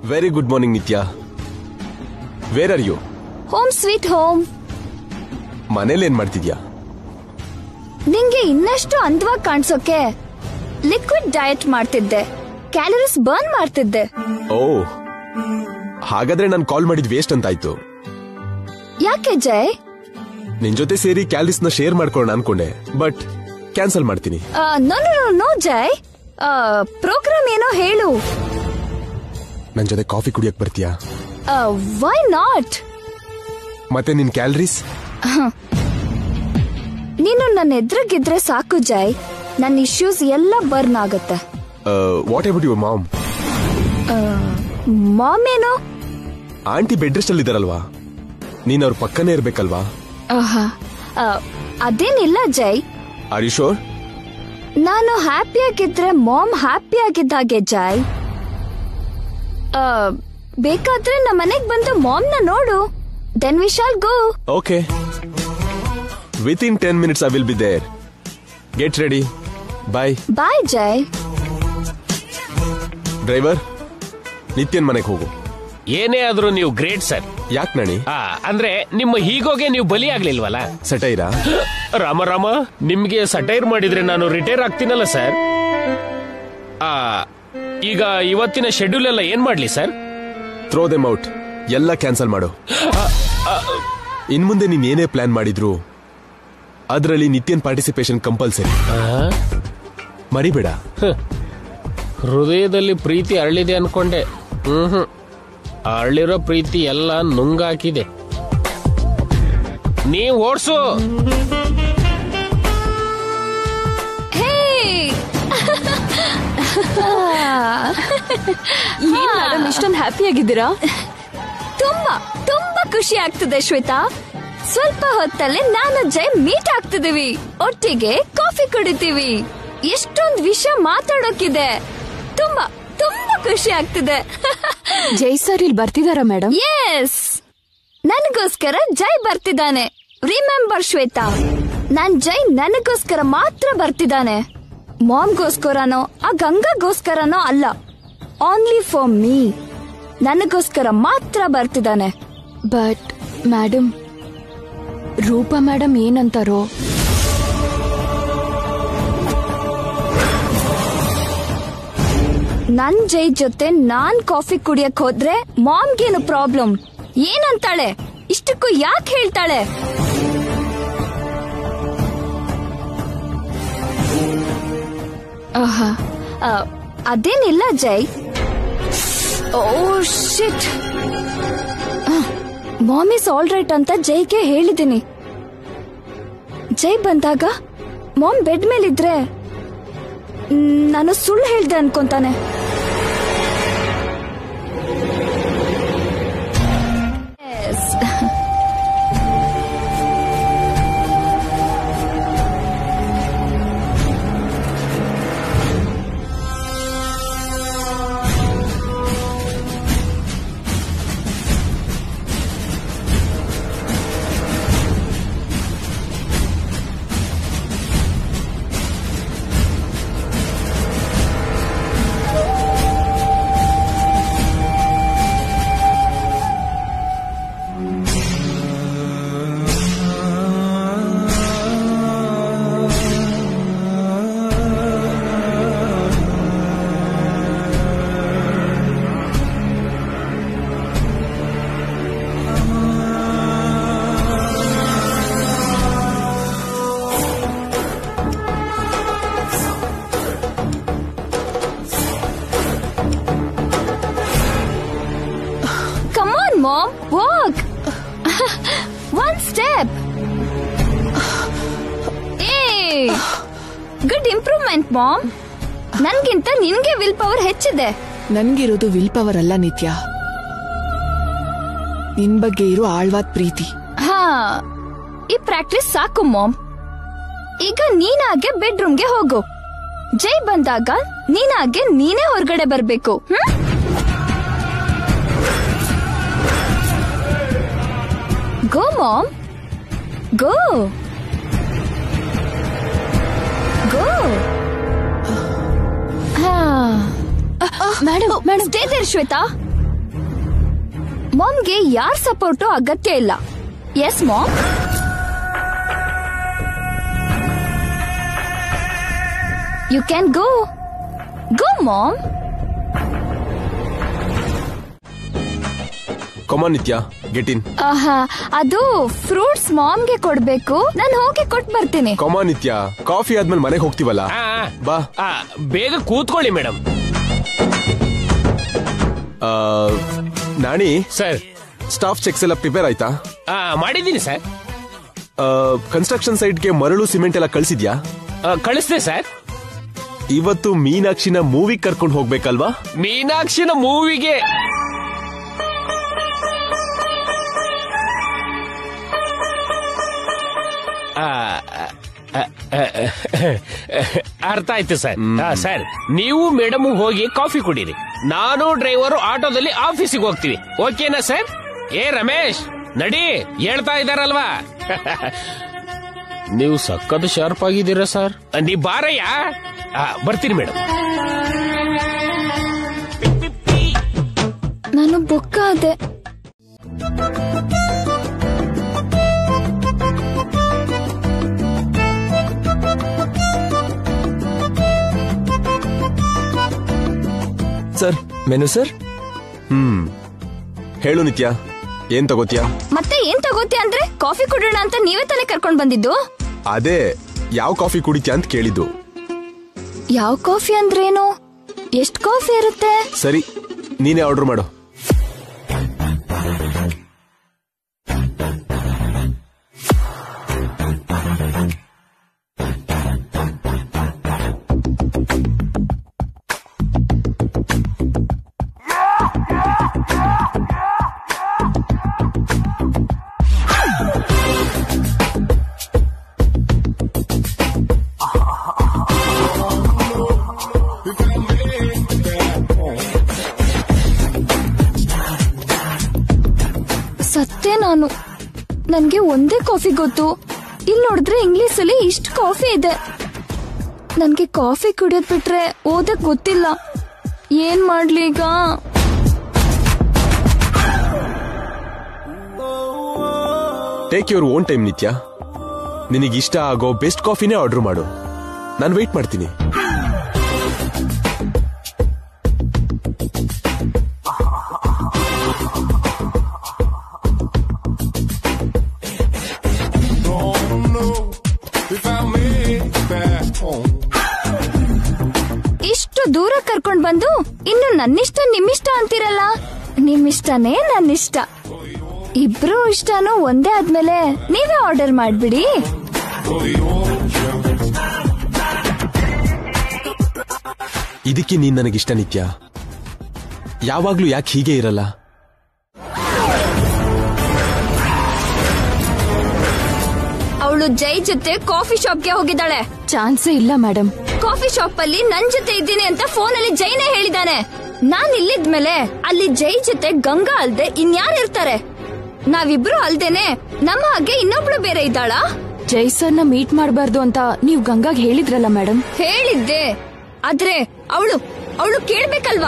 Very good morning Nitya where are you home sweet home ಮನೇಲಿ ಏನ್ ಮಾಡ್ತಿದ್ಯಾ ನಿಂಗೆ ಇನ್ನಷ್ಟು ಅಂದವಾಗಿ ಕಾಣಿಸೋಕೆ ಲಿಕ್ವಿಡ್ ಡಯಟ್ ಮಾಡ್ತಿದ್ದೆ ಕ್ಯಾಲರೀಸ್ ಬರ್ನ್ ಮಾಡ್ತಿದ್ದೆ ಓ ಹಾಗಾದ್ರೆ ನಾನು ಕಾಲ್ ಮಾಡಿದ್ ವೇಸ್ಟ್ ಅಂತಾಯ್ತು ಯಾಕೆ ಜಯ್ ನಿನ್ ಜೊತೆ ಸೇರಿ ಕ್ಯಾಲರೀಸ್ ನ ಶೇರ್ ಮಾಡ್ಕೊಳ್ಳೋಣ ಅನ್ಕೊಂಡೆ ಬಟ್ ಕ್ಯಾನ್ಸಲ್ ಮಾಡ್ತೀನಿ no no no Jay program ಏನೋ ಹೇಳು ನನ್ ಜೊತೆ ಕಾಫಿ ಕುಡಿಯಕ್ ಬರ್ತೀಯಾ ವೈ ನಾಟ್ ಮತ್ತೆ ನಿನ್ ಕ್ಯಾಲರೀಸ್ ನೀನು ನನ್ನ ಎದುರಿಗಿದ್ರೆ ಸಾಕು ಜಯ್ ನನ್ನ ಇಶ್ಯೂಸ್ ಎಲ್ಲ ಬರ್ನ್ ಆಗತ್ತೆ what about your mom mom ಏನು ಆಂಟಿ ಬೆಡ್ ರೆಸ್ಟ್ ಅಲ್ಲಿ ಇದಾರಲ್ವಾ ನೀನ್ ಅವ್ರ ಪಕ್ಕನೇ ಇರ್ಬೇಕಲ್ವಾ ಆಹಾ, ಆ, ಅದೇನಿಲ್ಲ ಜಯ್ ಆರ್ ಯು ಶೋರ್ ನಾನು ಹ್ಯಾಪಿಯಾಗಿದ್ರೆ ಮಾಮ್ ಹ್ಯಾಪಿಯಾಗಿದ್ದಾಗೆ ಜಾಯ್ ಆ, ಬೇಕಾದ್ರೆ ನಮ್ಮ ಮನೆಗ್ ಬಂದು ಮಾಮ್ನ ನೋಡು then we shall go okay with in ten minutes I will be there get ready bye bye Jay driver ನಿತ್ಯನ್ ಮನೆಗೆ ಹೋಗು ಏನೇ ಆದ್ರೂ ನೀವು ಗ್ರೇಟ್ ಸರ್ ಯಾಕ್ ನಣಿ ಆ ಅಂದ್ರೆ ನಿಮ್ಮ ಹೀಗೋಗೆ ನೀವು ಬಲಿ ಆಗ್ಲಿಲ್ವಲ್ಲ ಸಟೈರಾ ರಾಮ ರಾಮ ನಿಮ್ಗೆ ಸಟೈರ್ ಮಾಡಿದ್ರೆ ನಾನು ರಿಟೈರ್ ಆಗ್ತೀನಲ್ಲ ಸರ್ ಆ ಈಗ ಇವತ್ತಿನ ಶೆಡ್ಯೂಲ್ ಎಲ್ಲ ಏನ್ ಮಾಡ್ಲಿ ಸರ್ ಥ್ರೋ ದೆಮ್ ಔಟ್ ಎಲ್ಲ ಕ್ಯಾನ್ಸಲ್ ಮಾಡು ಇನ್ ಮುಂದೆ ನೀನ್ ಏನೇ ಪ್ಲಾನ್ ಮಾಡಿದ್ರು ಅದರಲ್ಲಿ ನಿತ್ಯನ್ ಪಾರ್ಟಿಸಿಪೇಷನ್ ಕಂಪಲ್ಸರಿ ಮರಿಬೇಡ ಹೃದಯದಲ್ಲಿ ಪ್ರೀತಿ ಅರಳಿದೆ ಅನ್ಕೊಂಡೆ ಹ್ಮ್ ಹ್ಮ್ ಅರಳಿರೋ ಪ್ರೀತಿ ಎಲ್ಲ ನುಂಗಾಕಿದೆ ನೀವ್ ಓಡ್ಸು ಹೇ ಏನ್ ಮೇಡಮ್ ಇಷ್ಟೊಂದು ಹ್ಯಾಪಿ ಆಗಿದ್ದೀರಾ ತುಂಬಾ ತುಂಬಾ ಖುಷಿ ಆಗ್ತಿದೆ ಶ್ವೇತಾ ಸ್ವಲ್ಪ ಹೊತ್ತಲ್ಲೇ ನಾನು ಜೈ ಮೀಟ್ ಆಗ್ತಿದೀವಿ ಒಟ್ಟಿಗೆ ಕಾಫಿ ಕುಡಿತೀವಿ ಎಷ್ಟೊಂದ್ ವಿಷಯ ಮಾತಾಡೋಕಿದೆ ತುಂಬಾ ತುಂಬಾ ಖುಷಿ ಆಗ್ತಿದೆ ಜೈ ಸರ್ ಇಲ್ಲಿ ಬರ್ತಿದಾರಾ ಮೇಡಮ್ ಎಸ್ ನನಗೋಸ್ಕರ ಜೈ ಬರ್ತಿದ್ದಾನೆ ರಿಮೆಂಬರ್ ಶ್ವೇತಾ ನಾನ್ ಜೈ ನನಗೋಸ್ಕರ ಮಾತ್ರ ಬರ್ತಿದ್ದಾನೆ ಮಾಮ್ಗೋಸ್ಕರನೋ ಆ ಗಂಗಾಗೋಸ್ಕರನೋ ಅಲ್ಲ ಓನ್ಲಿ ಫಾರ್ ಮೀ ನನಗೋಸ್ಕರ ಮಾತ್ರ ಬರ್ತಿದ್ದಾನೆ ಬಟ್ ಮೇಡಮ್ ರೂಪಾ ಮೇಡಮ್ ಏನಂತಾರೋ ನನ್ ಜೈ ಜೊತೆ ನಾನ್ ಕಾಫಿ ಕುಡಿಯಕ್ ಹೋದ್ರೆ ಮಾಮ್ಗೇನು ಪ್ರಾಬ್ಲಮ್ ಏನಂತಾಳೆ ಇಷ್ಟಕ್ಕೂ ಯಾಕೆ ಹೇಳ್ತಾಳೆ ಆಹಾ, ಆ, ಅದೇನಿಲ್ಲ Jai oh shit mom is all right ಅಂತ ಜೈಗೆ ಹೇಳಿದ್ದೀನಿ ಜೈ ಬಂದಾಗ ಮಾಮ್ ಬೆಡ್ ಮೇಲಿದ್ರೆ ಮ್, ನಾನು ಸುಳ್ಳು ಹೇಳ್ದೆ ಅನ್ಕೊಂತಾನೆ Yes. Come on, mom. Walk. One step. Hey. Good improvement, mom. ನನ್ಗಿಂತ ನಿನ್ಗೆ ವಿಲ್ ಪವರ್ ಹೆಚ್ಚಿದೆ ನನ್ಗಿರೋದು ವಿಲ್ ಪವರ್ ಅಲ್ಲ ನಿತ್ಯ ನಿನ್ ಬಗ್ಗೆ ಇರೋ ಆಳ್ವಾದ್ ಪ್ರೀತಿ ಹಾ ಈ ಪ್ರಾಕ್ಟೀಸ್ ಸಾಕು ಮಾಮ್ ಈಗ ನೀನಾಗೆ ಬೆಡ್ರೂಮ್ಗೆ ಹೋಗು ಜೈ ಬಂದಾಗ ನೀನಾಗೆ ನೀನೇ ಹೊರಗಡೆ ಬರ್ಬೇಕು hmm go mom go go madam madam stay there Shweta ಮಾಮ್ಗೆ ಯಾರ್ ಸಪೋರ್ಟು ಅಗತ್ಯ ಇಲ್ಲ yes mom you can go go mom come on Nitya get ಇನ್ ಆಹಾ ಅದು ಫ್ರೂಟ್ಸ್ ಮಾಮ್ಗೆ ಕೊಡ್ಬೇಕು ನಾನು ಹೋಗಿ ಕೊಟ್ ಬರ್ತೀನಿ ಕಮಾನ್ ನಿತ್ಯ ಕಾಫಿ ಆದ್ಮೇಲೆ ಮನೆಗೆ ಹೋಗ್ತೀವಲ್ಲ ಆ, ಆ. ಬಾ ಆ, ಬೇಗ ಕೂತ್ಕೊಳ್ಳಿ ಮೇಡಮ್ ಆ, ನಾಣಿ ಸರ್ ಸ್ಟಾಫ್ ಚೆಕ್ಸ್ ಎಲ್ಲ ಪ್ರಿಪೇರ್ ಆಯ್ತಾ ಆ, ಮಾಡಿದ್ದೀನಿ ಸರ್ ಕನ್ಸ್ಟ್ರಕ್ಷನ್ ಸೈಟ್ಗೆ ಮರಳು ಸಿಮೆಂಟ್ ಎಲ್ಲ ಕಳ್ಸಿದ್ಯಾ ಆ, ಕಳಿಸ್ದೆ ಸರ್ ಇವತ್ತು ಮೀನಾಕ್ಷಿನ ಮೂವಿ ಕರ್ಕೊಂಡು ಹೋಗ್ಬೇಕಲ್ವಾ ಮೀನಾಕ್ಷಿನ ಮೂವಿಗೆ ಆ, ಆ, ಆ, ಅರ್ಥ ಆಯ್ತು ಸರ್ ಆ, ಸರ್ ನೀವು ಮೇಡಮ್ ಹೋಗಿ ಕಾಫಿ ಕುಡೀರಿ ನಾನು ಡ್ರೈವರು ಆಟೋದಲ್ಲಿ ಆಫೀಸಿಗೆ ಹೋಗ್ತೀವಿ ಓಕೆನಾ ಸರ್ ಏ ರಮೇಶ್ ನಡಿ ಹೇಳ್ತಾ ಇದ್ದಾರಲ್ವಾ ನೀವು ಸಕ್ಕತ್ ಶಾರ್ಪ್ ಆಗಿದ್ದೀರಾ ಸರ್ ನೀ ಬಾರಯ್ಯ ಆ, ಬರ್ತೀನಿ ಮೇಡಮ್ ನಾನು ಬುಕ್ಕ ಅದೆ ಸರ್ ಮೆನು ಸರ್ ಹ್ಮ್ ಹೇಳು ನಿತ್ಯ ಏನ್ ತಗೋತ್ಯಾ ಮತ್ತೆ ಏನ್ ತಗೋತಿ ಅಂದ್ರೆ ಕಾಫಿ ಕುಡಿಯೋಣ ಅಂತ ನೀವೇ ತಾನೇ ಕರ್ಕೊಂಡ್ ಬಂದಿದ್ದು ಅದೇ ಯಾವ ಕಾಫಿ ಕುಡಿತ್ಯಾ ಅಂತ ಕೇಳಿದ್ದು ಯಾವ ಕಾಫಿ ಅಂದ್ರೇನು ಎಷ್ಟ್ ಕಾಫಿ ಇರುತ್ತೆ ಸರಿ ನೀನೇ ಆರ್ಡರ್ ಮಾಡು ಸತ್ತೇ ನಾನು ನನ್ಗೆ ಒಂದೇ ಕಾಫಿ ಗೊತ್ತು ಇಲ್ಲಿ ನೋಡಿದ್ರೆ ಇಂಗ್ಲಿಷ್ ಅಲ್ಲಿ ಇಷ್ಟು ಕಾಫಿ ಇದೆ ನನ್ಗೆ ಕಾಫಿ ಕುಡಿಯೋದ್ ಬಿಟ್ರೆ ಓದಕ್ ಗೊತ್ತಿಲ್ಲ ಏನ್ ಮಾಡ್ಲಿ ಈಗ ಟೇಕ್ ಯುವರ್ ಓನ್ ಟೈಮ್ ನಿತ್ಯ ನಿನಗೆ ಇಷ್ಟ ಆಗೋ ಬೆಸ್ಟ್ ಕಾಫಿನೇ ಆರ್ಡರ್ ಮಾಡು ನಾನು ವೆಯ್ಟ್ ಮಾಡ್ತೀನಿ ಇಷ್ಟು ದೂರ ಕರ್ಕೊಂಡ್ ಬಂದು ಇನ್ನು ನನ್ನಿಷ್ಟ ನಿಮ್ಮಿಷ್ಟ ಅಂತಿರಲ್ಲ ನಿಮ್ಮಿಷ್ಟನೇ ನನ್ನಿಷ್ಟ ಇಬ್ರು ಇಷ್ಟನೂ ಒಂದೇ ಆದ್ಮೇಲೆ ನೀವೇ ಆರ್ಡರ್ ಮಾಡ್ಬಿಡಿ ಇದಕ್ಕೆ ನೀನ್ ನನಗಿಷ್ಟ ನಿತ್ಯ ಯಾವಾಗ್ಲೂ ಯಾಕೆ ಹೀಗೆ ಇರಲ್ಲ ಅವಳು ಜೈ ಜೊತೆ ಕಾಫಿ ಶಾಪ್ಗೆ ಹೋಗಿದ್ದಾಳೆ ಚಾನ್ಸೇ ಇಲ್ಲ ಮೇಡಮ್ ಕಾಫಿ ಶಾಪ್ ಅಲ್ಲಿ ನನ್ ಜೊತೆ ಇದ್ದೀನಿ ಅಂತ ಫೋನ್ ಅಲ್ಲಿ ಜೈನೇ ಹೇಳಿದಾನೆ ನಾನ್ ಇಲ್ಲಿದ್ಮೇಲೆ ಅಲ್ಲಿ ಜೈ ಜೊತೆ ಗಂಗಾ ಅಲ್ದೆ ಇನ್ಯಾರು ಇರ್ತಾರೆ ನಾವಿಬ್ರು ಅಲ್ದೇನೆ ನಮ್ಮ ಹಾಗೆ ಇನ್ನೊಬ್ಳು ಬೇರೆ ಇದ್ದಾಳಾ ಜೈ ಸರ್ನ ಮೀಟ್ ಮಾಡಬಾರ್ದು ಅಂತ ನೀವು ಗಂಗಾಗ್ ಹೇಳಿದ್ರಲ್ಲ ಮೇಡಮ್ ಹೇಳಿದ್ದೆ ಆದ್ರೆ ಅವಳು ಅವಳು ಕೇಳ್ಬೇಕಲ್ವಾ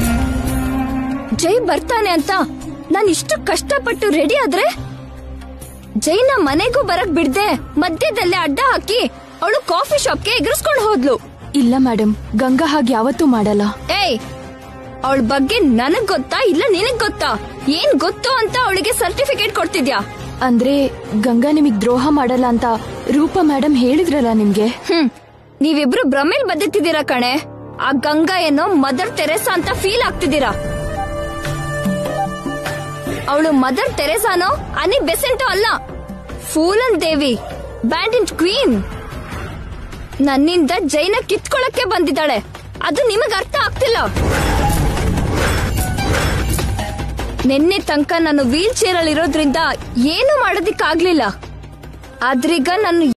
ಜೈ ಬರ್ತಾನೆ ಅಂತ ನಾನು ಇಷ್ಟು ಕಷ್ಟಪಟ್ಟು ರೆಡಿ ಆದ್ರೆ ಜೈನ ಮನೆಗೂ ಬರಕ್ ಬಿಡ್ದೆ ಮಧ್ಯದಲ್ಲೇ ಅಡ್ಡ ಹಾಕಿ ಅವಳು ಕಾಫಿ ಶಾಪ್ಗೆ ಎಗರಿಸ್ಕೊಂಡು ಹೋದ್ಲು ಇಲ್ಲ ಮೇಡಮ್ ಗಂಗಾ ಹಾಗೆ ಯಾವತ್ತೂ ಮಾಡಲ್ಲ ಏಯ್ ಅವಳ ಬಗ್ಗೆ ನನಗ್ ಗೊತ್ತಾ ಇಲ್ಲ ನಿನಗ್ ಗೊತ್ತಾ ಏನ್ ಗೊತ್ತು ಅಂತ ಅವಳಿಗೆ ಸರ್ಟಿಫಿಕೇಟ್ ಕೊಡ್ತಿದ್ಯಾ ಅಂದ್ರೆ ಗಂಗಾ ನಿಮಗ್ ದ್ರೋಹ ಮಾಡಲ್ಲ ಅಂತ ರೂಪಾ ಮೇಡಮ್ ಹೇಳಿದ್ರಲ್ಲ ನಿಮ್ಗೆ ಹ್ಮ್ ನೀವಿಬ್ರು ಭ್ರಮೇಲ್ ಬದುಕ್ತಿದ್ದೀರಾ ಕಣೆ ಆ ಗಂಗಾ ಏನೋ ಮದರ್ ತೆರೆಸಾ ಅಂತ ಫೀಲ್ ಆಗ್ತಿದ್ದೀರಾ ಅವಳು ಮದರ್ ತೆರೆಸಾನೋ ಅನಿ ಬೆಸೆಂಟೋ ಅಲ್ಲ ಫೂಲನ್ ದೇವಿ ಬ್ಯಾಂಡಿನ್ ಕ್ವೀನ್ ನನ್ನಿಂದ ಜೈನ ಕಿತ್ಕೊಳಕ್ಕೆ ಬಂದಿದ್ದಾಳೆ ಅದು ನಿಮಗ್ ಅರ್ಥ ಆಗ್ತಿಲ್ಲ ನಿನ್ನೆ ತನಕ ನಾನು ವೀಲ್ ಚೇರ್ ಅಲ್ಲಿ ಇರೋದ್ರಿಂದ ಏನು ಮಾಡೋದಿಕ್ಕಾಗ್ಲಿಲ್ಲ ಆದ್ರೀಗ ನಾನು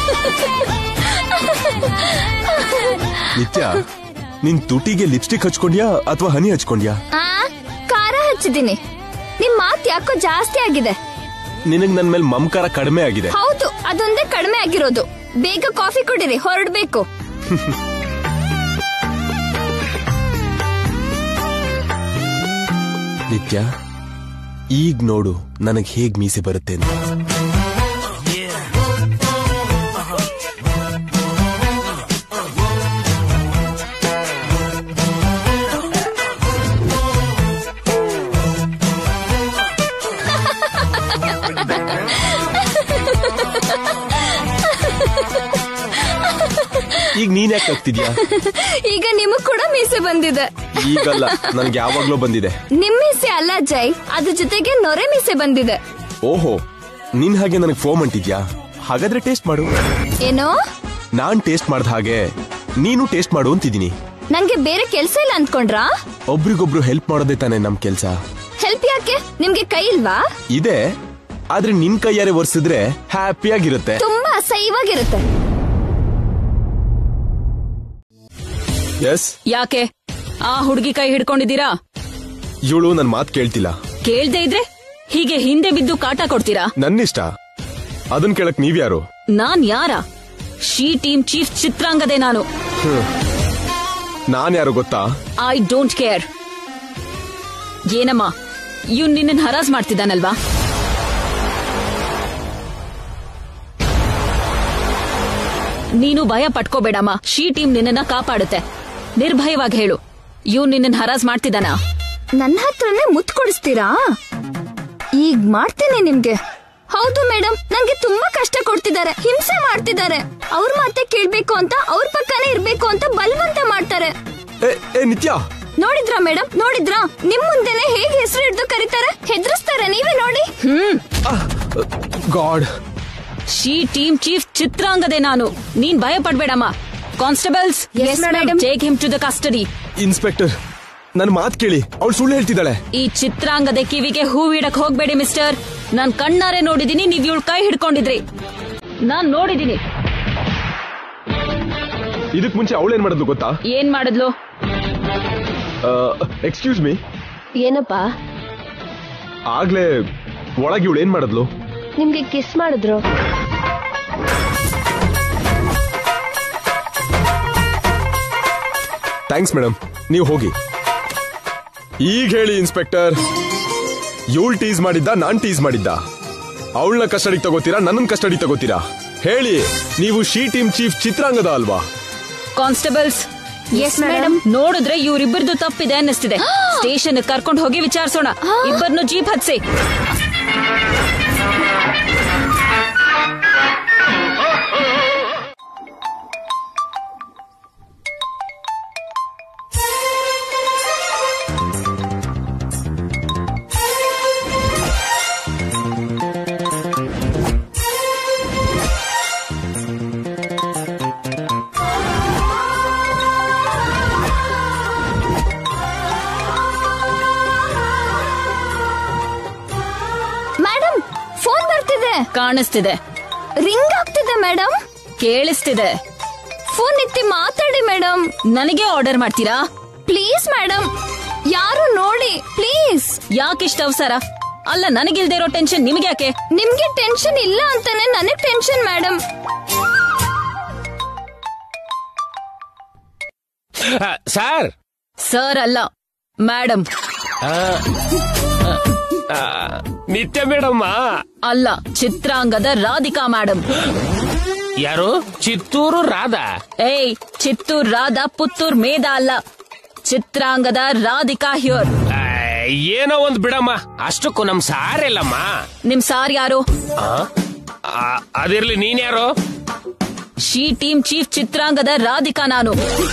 ನಿತ್ಯ ನಿನ್ ತುಟಿಗೆ ಲಿಪ್ಸ್ಟಿಕ್ ಹಚ್ಕೊಂಡ್ಯಾ ಅಥವಾ ಹನಿ ಹಚ್ಕೊಂಡ್ಯಾ ಆ ಖಾರ ಹಚ್ಚಿದೀನಿ ನಿಮ್ ಮಾತ್ ಯಾಕೋ ಜಾಸ್ತಿ ಆಗಿದೆ ನಿನಗ್ ನನ್ ಮೇಲೆ ಮಮಕಾರ ಕಡಿಮೆ ಆಗಿದೆ ಹೌದು ಅದೊಂದೇ ಕಡಿಮೆ ಆಗಿರೋದು ಬೇಗ ಕಾಫಿ ಕುಡಿರಿ ಹೊರಡ್ಬೇಕು ನಿತ್ಯ ಈಗ ನೋಡು ನನಗ್ ಹೇಗ್ ಮೀಸೆ ಬರುತ್ತೆ ಅಂತ ಈಗ ನೀನ್ ಯಾಕೆ ಆಗ್ತಿದ್ಯಾ ಈಗ ನಿಮಗ್ ಕೂಡ ಮೀಸೆ ಬಂದಿದೆ ಈಗಲ್ಲ ನನ್ಗೆ ಯಾವಾಗ್ಲೂ ಬಂದಿದೆ ನಿಮ್ ಮೀಸೆ ಅಲ್ಲ ಜೈ ಅದ್ರ ಜೊತೆಗೆ ನೊರೆ ಮೀಸೆ ಬಂದಿದೆ ಓಹೋ ನಿನ್ ಹಾಗೆ ನನಗೆ ಫೋಮ್ ಅಂಟಿದ್ಯಾ ಹಾಗಾದ್ರೆ ಟೇಸ್ಟ್ ಮಾಡು ಏನೋ ನಾನ್ ಟೇಸ್ಟ್ ಮಾಡ್ದ ಹಾಗೆ ನೀನು ಟೇಸ್ಟ್ ಮಾಡು ಅಂತಿದ್ದೀನಿ ನಂಗೆ ಬೇರೆ ಕೆಲ್ಸ ಇಲ್ಲ ಅನ್ಕೊಂಡ್ರಾ ಒಬ್ರಿಗೊಬ್ರು ಹೆಲ್ಪ್ ಮಾಡೋದೇ ತಾನೇ ನಮ್ ಕೆಲ್ಸ ಹೆಲ್ಪ್ ಯಾಕೆ ನಿಮ್ಗೆ ಕೈ ಇಲ್ವಾ ಇದೆ ಆದ್ರೆ ನಿನ್ ಕೈಯಾರೆ ಒರ್ಸಿದ್ರೆ ಹ್ಯಾಪಿಯಾಗಿರುತ್ತೆ ತುಂಬಾ ಅಸಹ್ಯವಾಗಿರುತ್ತೆ ಎಸ್ ಯಾಕೆ ಆ ಹುಡುಗಿ ಕೈ ಹಿಡ್ಕೊಂಡಿದ್ದೀರಾ ಇವಳು ನನ್ ಮಾತ್ ಕೇಳ್ತಿಲ್ಲ ಕೇಳ್ದೆ ಇದ್ರೆ ಹೀಗೆ ಹಿಂದೆ ಬಿದ್ದು ಕಾಟ ಕೊಡ್ತೀರಾ ನನ್ನಿಷ್ಟ ಅದನ್ ಕೇಳಕ್ ನೀವ್ಯಾರು ನಾನ್ ಯಾರ ಶಿ ಟೀಮ್ ಚೀಫ್ ಚಿತ್ರಾಂಗದೆ ನಾನು ನಾನ್ ಯಾರು ಗೊತ್ತಾ ಐ ಡೋಂಟ್ ಕೇರ್ ಏನಮ್ಮ ಇವ್ ನಿನ್ನ ಹರಾಜ್ ಮಾಡ್ತಿದ್ದಾನಲ್ವಾ ನೀನು ಭಯ ಪಟ್ಕೋಬೇಡಮ್ಮ ಶಿ ಟೀಮ್ ನಿನ್ನನ್ನ ಕಾಪಾಡುತ್ತೆ ನಿರ್ಭಯವಾಗಿ ಹೇಳು ಇವ್ ನಿನ್ನ ಹರಾಜ್ ಮಾಡ್ತಿದ್ದಾನ ನನ್ನ ಹತ್ರನೇ ಮುತ್ ಕೊಡಿಸ್ತೀರಾ ಈಗ ಮಾಡ್ತೇನೆ ನಿಮ್ಗೆ ಹೌದು ಮೇಡಮ್ ನಂಗೆ ತುಂಬಾ ಕಷ್ಟ ಕೊಡ್ತಿದ್ದಾರೆ ಹಿಂಸೆ ಮಾಡ್ತಿದ್ದಾರೆ ಅವ್ರ ಮಾತೆ ಕೇಳ್ಬೇಕು ಅಂತ ಅವ್ರ ಪಕ್ಕನೇ ಇರ್ಬೇಕು ಅಂತ ಬಲವಂತ ಮಾಡ್ತಾರೆ ಏ ಏ ನಿತ್ಯ ನೋಡಿದ್ರಾ ಮೇಡಮ್ ನೋಡಿದ್ರಾ ನಿಮ್ ಮುಂದೆನೆ ಹೇಗೆ ಹೆಸರು ಹಿಡ್ದು ಕರೀತಾರೆ ಹೆದರ್ಸ್ತಾರೆ ನೀವೇ ನೋಡಿ god she team chief Chitrangade ನಾನು ನೀನ್ ಭಯ ಪಡ್ಬೇಡಮ್ಮ constables Yes, madam. Take him to the custody inspector ನನ್ ಮಾತ್ ಕೇಳಿ ಅವಳು ಸುಳ್ಳು ಹೇಳ್ತಿದ್ದಾಳೆ ಈ ಚಿತ್ರಾಂಗದ ಕಿವಿಗೆ ಹೂವಿಡಕ್ ಹೋಗ್ಬೇಡಿ ಮಿಸ್ಟರ್ ನಾನ್ ಕಣ್ಣಾರೆ ನೋಡಿದೀನಿ ನೀವ್ ಇವಳು ಕೈ ಹಿಡ್ಕೊಂಡಿದ್ರಿ ನಾನ್ ನೋಡಿದೀನಿ ಇದಕ್ ಮುಂಚೆ ಅವಳೇನ್ ಮಾಡಿದ್ಲು ಗೊತ್ತಾ ಏನ್ ಮಾಡಿದ್ಲು ಎಕ್ಸ್ಕ್ಯೂಸ್ ಮೀ ಏನಪ್ಪಾ ಆಗ್ಲೇ ಒಳಗೆ ಇವಳು ಏನ್ ಮಾಡಿದ್ಲು ನಿಮ್ಗೆ ಕಿಸ್ ಮಾಡಿದ್ರು ಥ್ಯಾಂಕ್ಸ್ ಮೇಡಮ್ ನೀವು ಹೋಗಿ ಈಗ ಹೇಳಿ ಇನ್ಸ್ಪೆಕ್ಟರ್ ಇವಳು ಟೀಸ್ ಮಾಡಿದ್ದ ನಾನ್ ಟೀಸ್ ಮಾಡಿದ್ದ ಅವಳನ್ನ ಕಸ್ಟಡಿ ತಗೋತೀರಾ ನನ್ನ ಕಸ್ಟಡಿ ತಗೋತೀರಾ ಹೇಳಿ ನೀವು ಶಿ ಟೀಮ್ ಚೀಫ್ ಚಿತ್ರಾಂಗದ ಅಲ್ವಾ ಕಾನ್ಸ್ಟೇಬಲ್ಸ್ ಎಸ್ ಮೇಡಮ್ ನೋಡಿದ್ರೆ ಇವ್ರಿಬ್ಬರದು ತಪ್ಪಿದೆ ಅನ್ನಿಸ್ತಿದೆ ಸ್ಟೇಷನ್ ಕರ್ಕೊಂಡು ಹೋಗಿ ವಿಚಾರಿಸೋಣ ಇಬ್ಬರನ್ನು ಜೀಪ್ ಹತ್ಸಿ ಮೇಡಮ್ ಫೋನ್ ಬರ್ತಿದೆ ಕಾಣಿಸ್ತಿದೆ ರಿಂಗ್ ಆಗ್ತಿದೆ ಮೇಡಮ್ ಕೇಳಿಸ್ತಿದೆ ಫೋನ್ ಎತ್ತಿ ಮಾತಾಡಿ ಮೇಡಮ್ ನನಗೆ ಆರ್ಡರ್ ಮಾಡ್ತೀರಾ ಪ್ಲೀಸ್ ಮೇಡಮ್ ಯಾರು ನೋಡಿ ಪ್ಲೀಸ್ ಯಾಕಿಷ್ಟ ಅವಸರ ಅಲ್ಲ ನನಗಿಲ್ದೇ ಇರೋ ಟೆನ್ಷನ್ ನಿಮ್ಗೆ ಯಾಕೆ ನಿಮ್ಗೆ ಟೆನ್ಷನ್ ಇಲ್ಲ ಅಂತಾನೆ ನನಗ್ ಟೆನ್ಷನ್ ಮೇಡಮ್ ಸರ್ ಸರ್ ಅಲ್ಲ ಮೇಡಮ್ ನಿತ್ಯ ಮೇಡಮ್ಮ ಅಲ್ಲ ಚಿತ್ರಾಂಗದ ರಾಧಿಕಾ ಮೇಡಮ್ ಯಾರು ಚಿತ್ತೂರು ರಾಧಾ ಏಯ್ ಚಿತ್ತೂರ್ ರಾಧಾ ಪುತ್ತೂರ್ ಮೇಧ ಅಲ್ಲ ಚಿತ್ರಾಂಗದ ರಾಧಿಕಾ ಹ್ಯೂರ್ ಆ, ಏನೋ ಒಂದ್ ಬಿಡಮ್ಮ ಅಷ್ಟಕ್ಕೂ ನಮ್ ಸಾರಿಲ್ಲಮ್ಮ ನಿಮ್ ಸಾರ್ ಯಾರು ಆ? ಆ, ಅದಿರ್ಲಿ ನೀನ್ ಯಾರು she team chief Chitrangada Radhika ನಾನು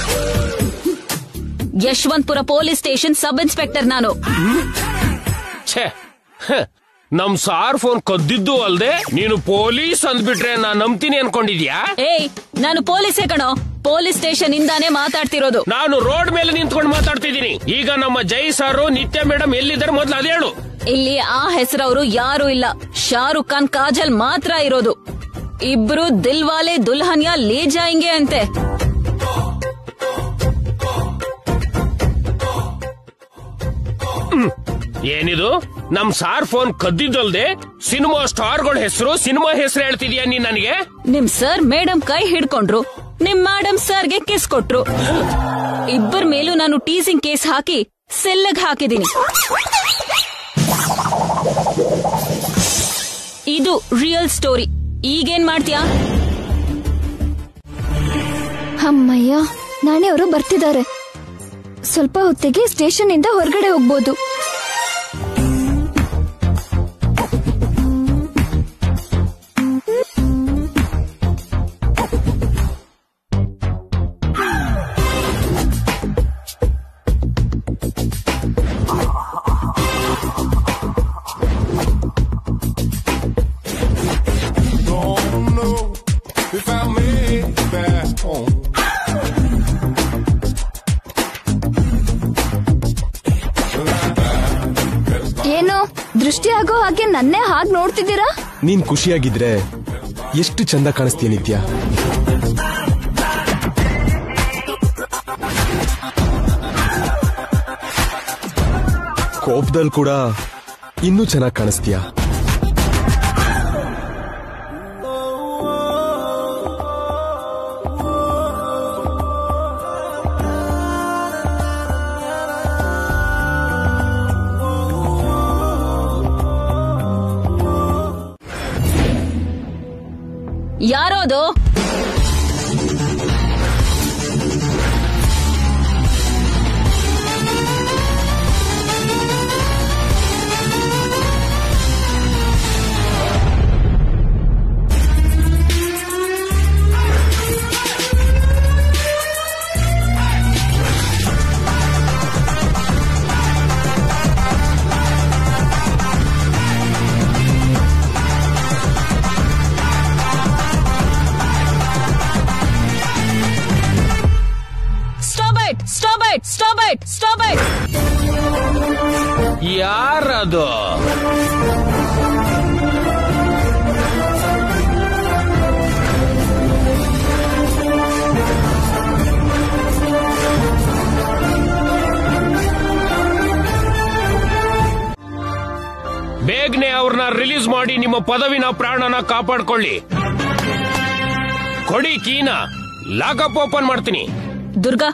Yeshwanthpur police station sub inspector ನಾನು ಛೇ ಹ, ನಮ್ ಸಾರ್ ಫೋನ್ ಕದ್ದಿದ್ದು ಅಲ್ದೆ ನೀನು ಪೊಲೀಸ್ ಅಂದ್ಬಿಟ್ರೆ ನಾನ್ ನಂಬ್ತೀನಿ ಅನ್ಕೊಂಡಿದ್ಯಾ ಏಯ್ ನಾನು ಪೊಲೀಸೇ ಕಣೋ ಪೊಲೀಸ್ ಸ್ಟೇಷನ್ ಇಂದಾನೆ ಮಾತಾಡ್ತಿರೋದು ನಾನು ರೋಡ್ ಮೇಲೆ ನಿಂತ್ಕೊಂಡು ಮಾತಾಡ್ತಿದ್ದೀನಿ ಈಗ ನಮ್ಮ ಜೈ ಸಾರು ನಿತ್ಯ ಮೇಡಮ್ ಎಲ್ಲಿದ್ದಾರೆ ಮೊದ್ಲು ಅದೇ ಹೇಳು ಇಲ್ಲಿ ಆ ಹೆಸರವರು ಯಾರು ಇಲ್ಲ ಶಾರುಖ್ ಖಾನ್ ಕಾಜಲ್ ಮಾತ್ರ ಇರೋದು ಇಬ್ರು ದಿಲ್ವಾಲೆ ದುಲ್ಹನ್ಯಾ ಲೇ ಜಾಯಿಂಗೆ ಅಂತೆ ಏನಿದು ನಮ್ ಸಾರ್ ಫೋನ್ ಕದ್ದಿದ್ದಲ್ದೆ ಸಿನಿಮಾ ಸ್ಟಾರ್ಗಳ ಹೆಸರು ಸಿನಿಮಾ ಹೆಸರು ಹೇಳ್ತಿದ್ಯಾ ನೀನ್ ನನಗೆ ನಿಮ್ ಸರ್ ಮೇಡಮ್ ಕೈ ಹಿಡ್ಕೊಂಡ್ರು ನಿಮ್ ಮೇಡಮ್ ಸರ್ಗೆ ಕೇಸ್ ಕೊಟ್ರು ಇಬ್ಬರ ಮೇಲೂ ನಾನು ಟೀಸಿಂಗ್ ಕೇಸ್ ಹಾಕಿ ಸೆಲ್ಲಗ್ ಹಾಕಿದೀನಿ ಇದು ರಿಯಲ್ ಸ್ಟೋರಿ ಈಗೇನ್ ಮಾಡ್ತೀಯಾ ಅಮ್ಮಯ್ಯ ನಾಳೆ ಅವರು ಬರ್ತಿದ್ದಾರೆ ಸ್ವಲ್ಪ ಹೊತ್ತಿಗೆ ಸ್ಟೇಷನ್ ಇಂದ ಹೊರಗಡೆ ಹೋಗ್ಬೋದು don't know if I made it back home. ಏನು ದೃಷ್ಟಿ ಆಗೋ ಹಾಗೆ ನನ್ನೇ ಹಾಗೆ ನೋಡ್ತಿದ್ದೀರಾ ನೀನ್ ಖುಷಿಯಾಗಿದ್ರೆ ಎಷ್ಟು ಚಂದ ಕಾಣಿಸ್ತೀಯ ನಿತ್ಯ ಕೋಪದಲ್ಲಿ ಕೂಡ ಇನ್ನೂ ಚೆನ್ನಾಗಿ ಕಾಣಿಸ್ತೀಯ ಯಾರೋದು stop it stop it stop it stop it ಯಾರದು ಬೇಗನೆ ಅವ್ರನ್ನ ರಿಲೀಸ್ ಮಾಡಿ ನಿಮ್ಮ ಪದವಿನ ಪ್ರಾಣನ ಕಾಪಾಡ್ಕೊಳ್ಳಿ ಕೊಡಿ ಕೀನ ಲಾಕಪ್ ಓಪನ್ ಮಾಡ್ತೀನಿ ದುರ್ಗಾ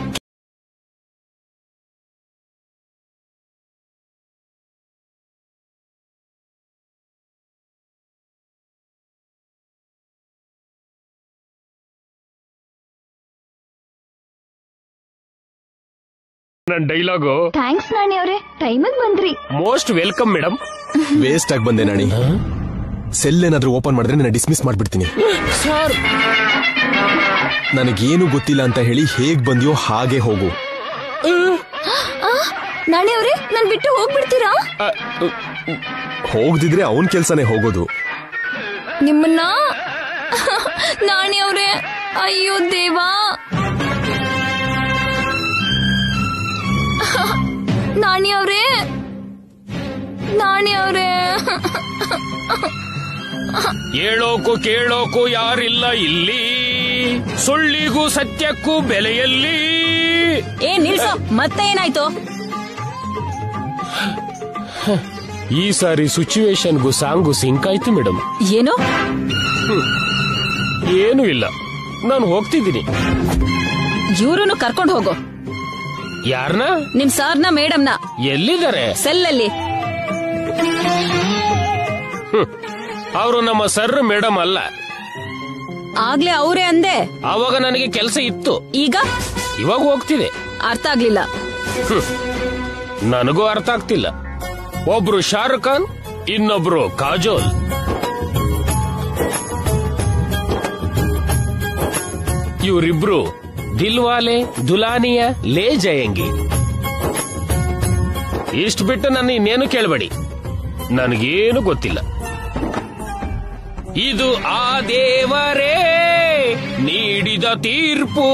ನನ್ನ ಡೈಲಾಗು ಥ್ಯಾಂಕ್ಸ್ ನಾಣಿ ಅವರೇ ಟೈಮಿಗೆ ಬಂದ್ರಿ ಮೋಸ್ಟ್ ವೆಲ್ಕಮ್ ಮೇಡಮ್ ವೇಸ್ಟ್ ಆಗಿ ಬಂದೆ ನಾಣಿ ಸೆಲ್ ಏನಾದ್ರೂ ಓಪನ್ ಮಾಡಿದ್ರೆ ನನ್ನ ಡಿಸ್ಮಿಸ್ ಮಾಡ್ಬಿಡ್ತೀನಿ ಸರ್ ನನಗೇನು ಗೊತ್ತಿಲ್ಲ ಅಂತ ಹೇಳಿ ಹೇಗ್ ಬಂದ್ಯೋ ಹಾಗೆ ಹೋಗು ನಾಣಿ ಅವರೇ ನನ್ ಬಿಟ್ಟು ಹೋಗ್ಬಿಡ್ತೀರಾ ಹೋಗ್ದಿದ್ರೆ ಅವನ್ ಕೆಲ್ಸನೇ ಹೋಗೋದು ನಿಮ್ಮನ್ನ ನಾಣಿ ಅವರೇ ಅಯ್ಯೋ ದೇವಾ ನಾಣಿ ಅವರೇ ನಾಣಿ ಅವರೇ ಹೇಳೋಕು ಕೇಳೋಕು ಯಾರಿಲ್ಲ ಇಲ್ಲಿ ಸುಳ್ಳಿಗೂ ಸತ್ಯಕ್ಕೂ ಬೆಲೆಯಲ್ಲಿ ಏ ನಿಲ್ಸೋ ಮತ್ತೆ ಏನಾಯ್ತು ಈ ಸಾರಿ ಸಿಚುವೇಶನ್ಗೂ ಸಾಂಗು ಸಿಂಕ್ ಆಯ್ತು ಮೇಡಮ್ ಏನು ಏನೂ ಇಲ್ಲ ನಾನು ಹೋಗ್ತಿದ್ದೀನಿ ಇವ್ರನ್ನು ಕರ್ಕೊಂಡು ಹೋಗು ಯಾರನ್ನ ನಿಮ್ ಸಾರ್ನ ಮೇಡಮ್ನ ಎಲ್ಲಿದ್ದಾರೆ ಸೆಲ್ಲಲ್ಲಿ ಅವರು ನಮ್ಮ ಸರ್ ಮೇಡಮ್ ಅಲ್ಲ ಆಗ್ಲೇ ಅವರೇ ಅಂದೆ ಆವಾಗ ನನಗೆ ಕೆಲಸ ಇತ್ತು ಈಗ ಇವಾಗ ಹೋಗ್ತಿದೆ ಅರ್ಥ ಆಗ್ಲಿಲ್ಲ ನನಗೂ ಅರ್ಥ ಆಗ್ತಿಲ್ಲ ಒಬ್ರು ಶಾರುಖ್ ಖಾನ್ ಇನ್ನೊಬ್ರು ಕಾಜೋಲ್ ಇವರಿಬ್ರು ದಿಲ್ವಾಲೆ ದುಲಾನಿಯ ಲೇ ಜಯಂಗಿ ಇಷ್ಟು ಬಿಟ್ಟು ನನ್ನ ಇನ್ನೇನು ಕೇಳಬೇಡಿ ನನಗೇನು ಗೊತ್ತಿಲ್ಲ ಇದು ಆ ದೇವರೇ ನೀಡಿದ ತೀರ್ಪು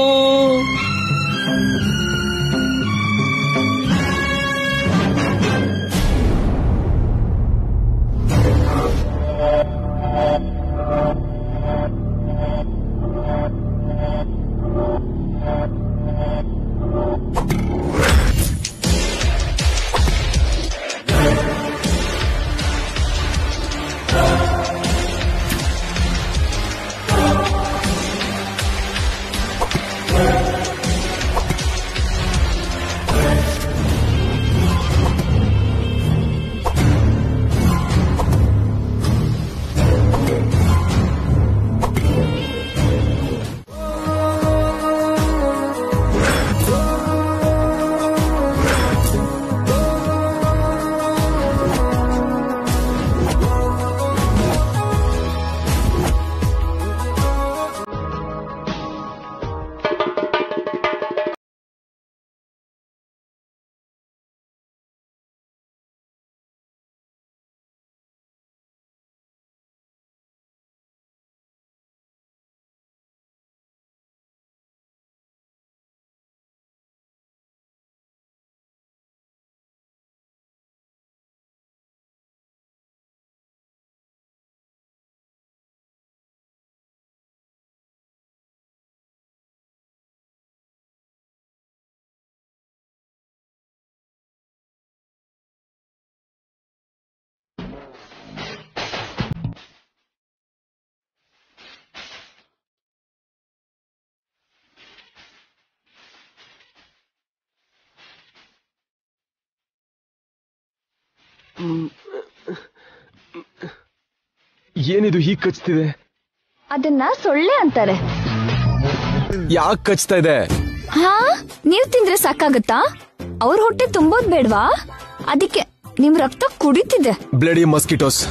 ಏನಿದು ಹೀಗ್ ಕಚ್ತಿದೆ ಅದನ್ನ ಸೊಳ್ಳೆ ಅಂತಾರೆ ಯಾಕೆ ಕಚ್ತಾ ಇದೆ ಹಾ ನೀವ್ ತಿಂದ್ರೆ ಸಾಕಾಗತ್ತಾ ಅವ್ರ ಹೊಟ್ಟೆ ತುಂಬೋದ್ ಬೇಡ್ವಾ ಅದಕ್ಕೆ ನಿಮ್ ರಕ್ತ ಕುಡಿತಿದೆ ಬ್ಲಡಿ ಮಸ್ಕಿಟೋಸ್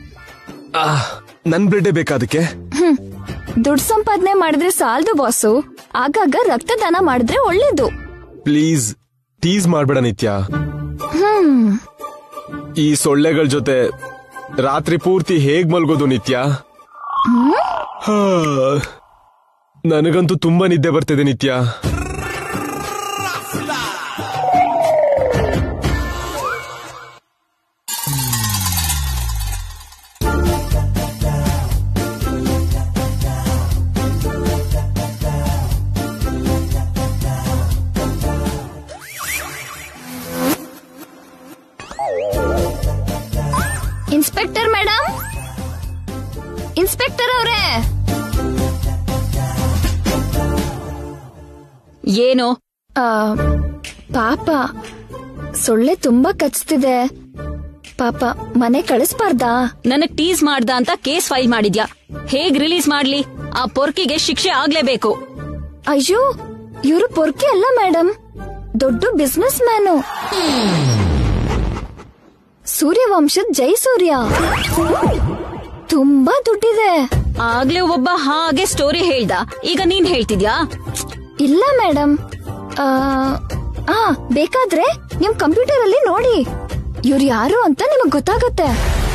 ನನ್ ಬ್ಲಡೇ ಬೇಕಾ ಅದಕ್ಕೆ ದುಡ್ಡು ಸಂಪಾದನೆ ಮಾಡಿದ್ರೆ ಸಾಲದು ಬಾಸು ಆಗಾಗ ರಕ್ತದಾನ ಮಾಡಿದ್ರೆ ಒಳ್ಳೇದು ಪ್ಲೀಸ್ ಟೀಸ್ ಮಾಡ್ಬೇಡ ನಿತ್ಯ ಹ್ಮ್ ಈ ಸೊಳ್ಳೆಗಳ ಜೊತೆ ರಾತ್ರಿ ಪೂರ್ತಿ ಹೇಗ್ ಮಲ್ಗೋದು ನಿತ್ಯ ಹಾ. ನನಗಂತೂ ತುಂಬಾ ನಿದ್ದೆ ಬರ್ತಿದೆ ನಿತ್ಯ ಇನ್ಸ್ಪೆಕ್ಟರ್ ಮೇಡಮ್ ಇನ್ಸ್ಪೆಕ್ಟರ್ ಅವರೇ ಏನು ಪಾಪ ಸೊಳ್ಳೆ ತುಂಬಾ ಕಚ್ತಿದೆ ಪಾಪ ಮನೆ ಕಳಿಸ್ಬಾರ್ದಾ ನನಗ್ ಟೀಸ್ ಮಾಡ್ದ ಅಂತ ಕೇಸ್ ಫೈಲ್ ಮಾಡಿದ್ಯಾ ಹೇಗ್ ರಿಲೀಸ್ ಮಾಡ್ಲಿ ಆ ಪೊರ್ಕಿಗೆ ಶಿಕ್ಷೆ ಆಗ್ಲೇಬೇಕು ಅಯ್ಯೋ ಇವರು ಪೊರ್ಕೆ ಅಲ್ಲ ಮೇಡಮ್ ದೊಡ್ಡ ಬಿಸ್ನೆಸ್ ಮ್ಯಾನು ಸೂರ್ಯವಂಶದ್ ಜೈ ಸೂರ್ಯ ತುಂಬಾ ದುಡ್ಡಿದೆ ಆಗ್ಲೇ ಒಬ್ಬ ಹಾಗೆ ಸ್ಟೋರಿ ಹೇಳ್ದ ಈಗ ನೀನ್ ಹೇಳ್ತಿದ್ಯಾ ಇಲ್ಲ ಮೇಡಮ್ ಆ ಬೇಕಾದ್ರೆ ನಿಮ್ ಕಂಪ್ಯೂಟರ್ ಅಲ್ಲಿ ನೋಡಿ ಇವ್ರು ಯಾರು ಅಂತ ನಿಮಗ್ ಗೊತ್ತಾಗತ್ತೆ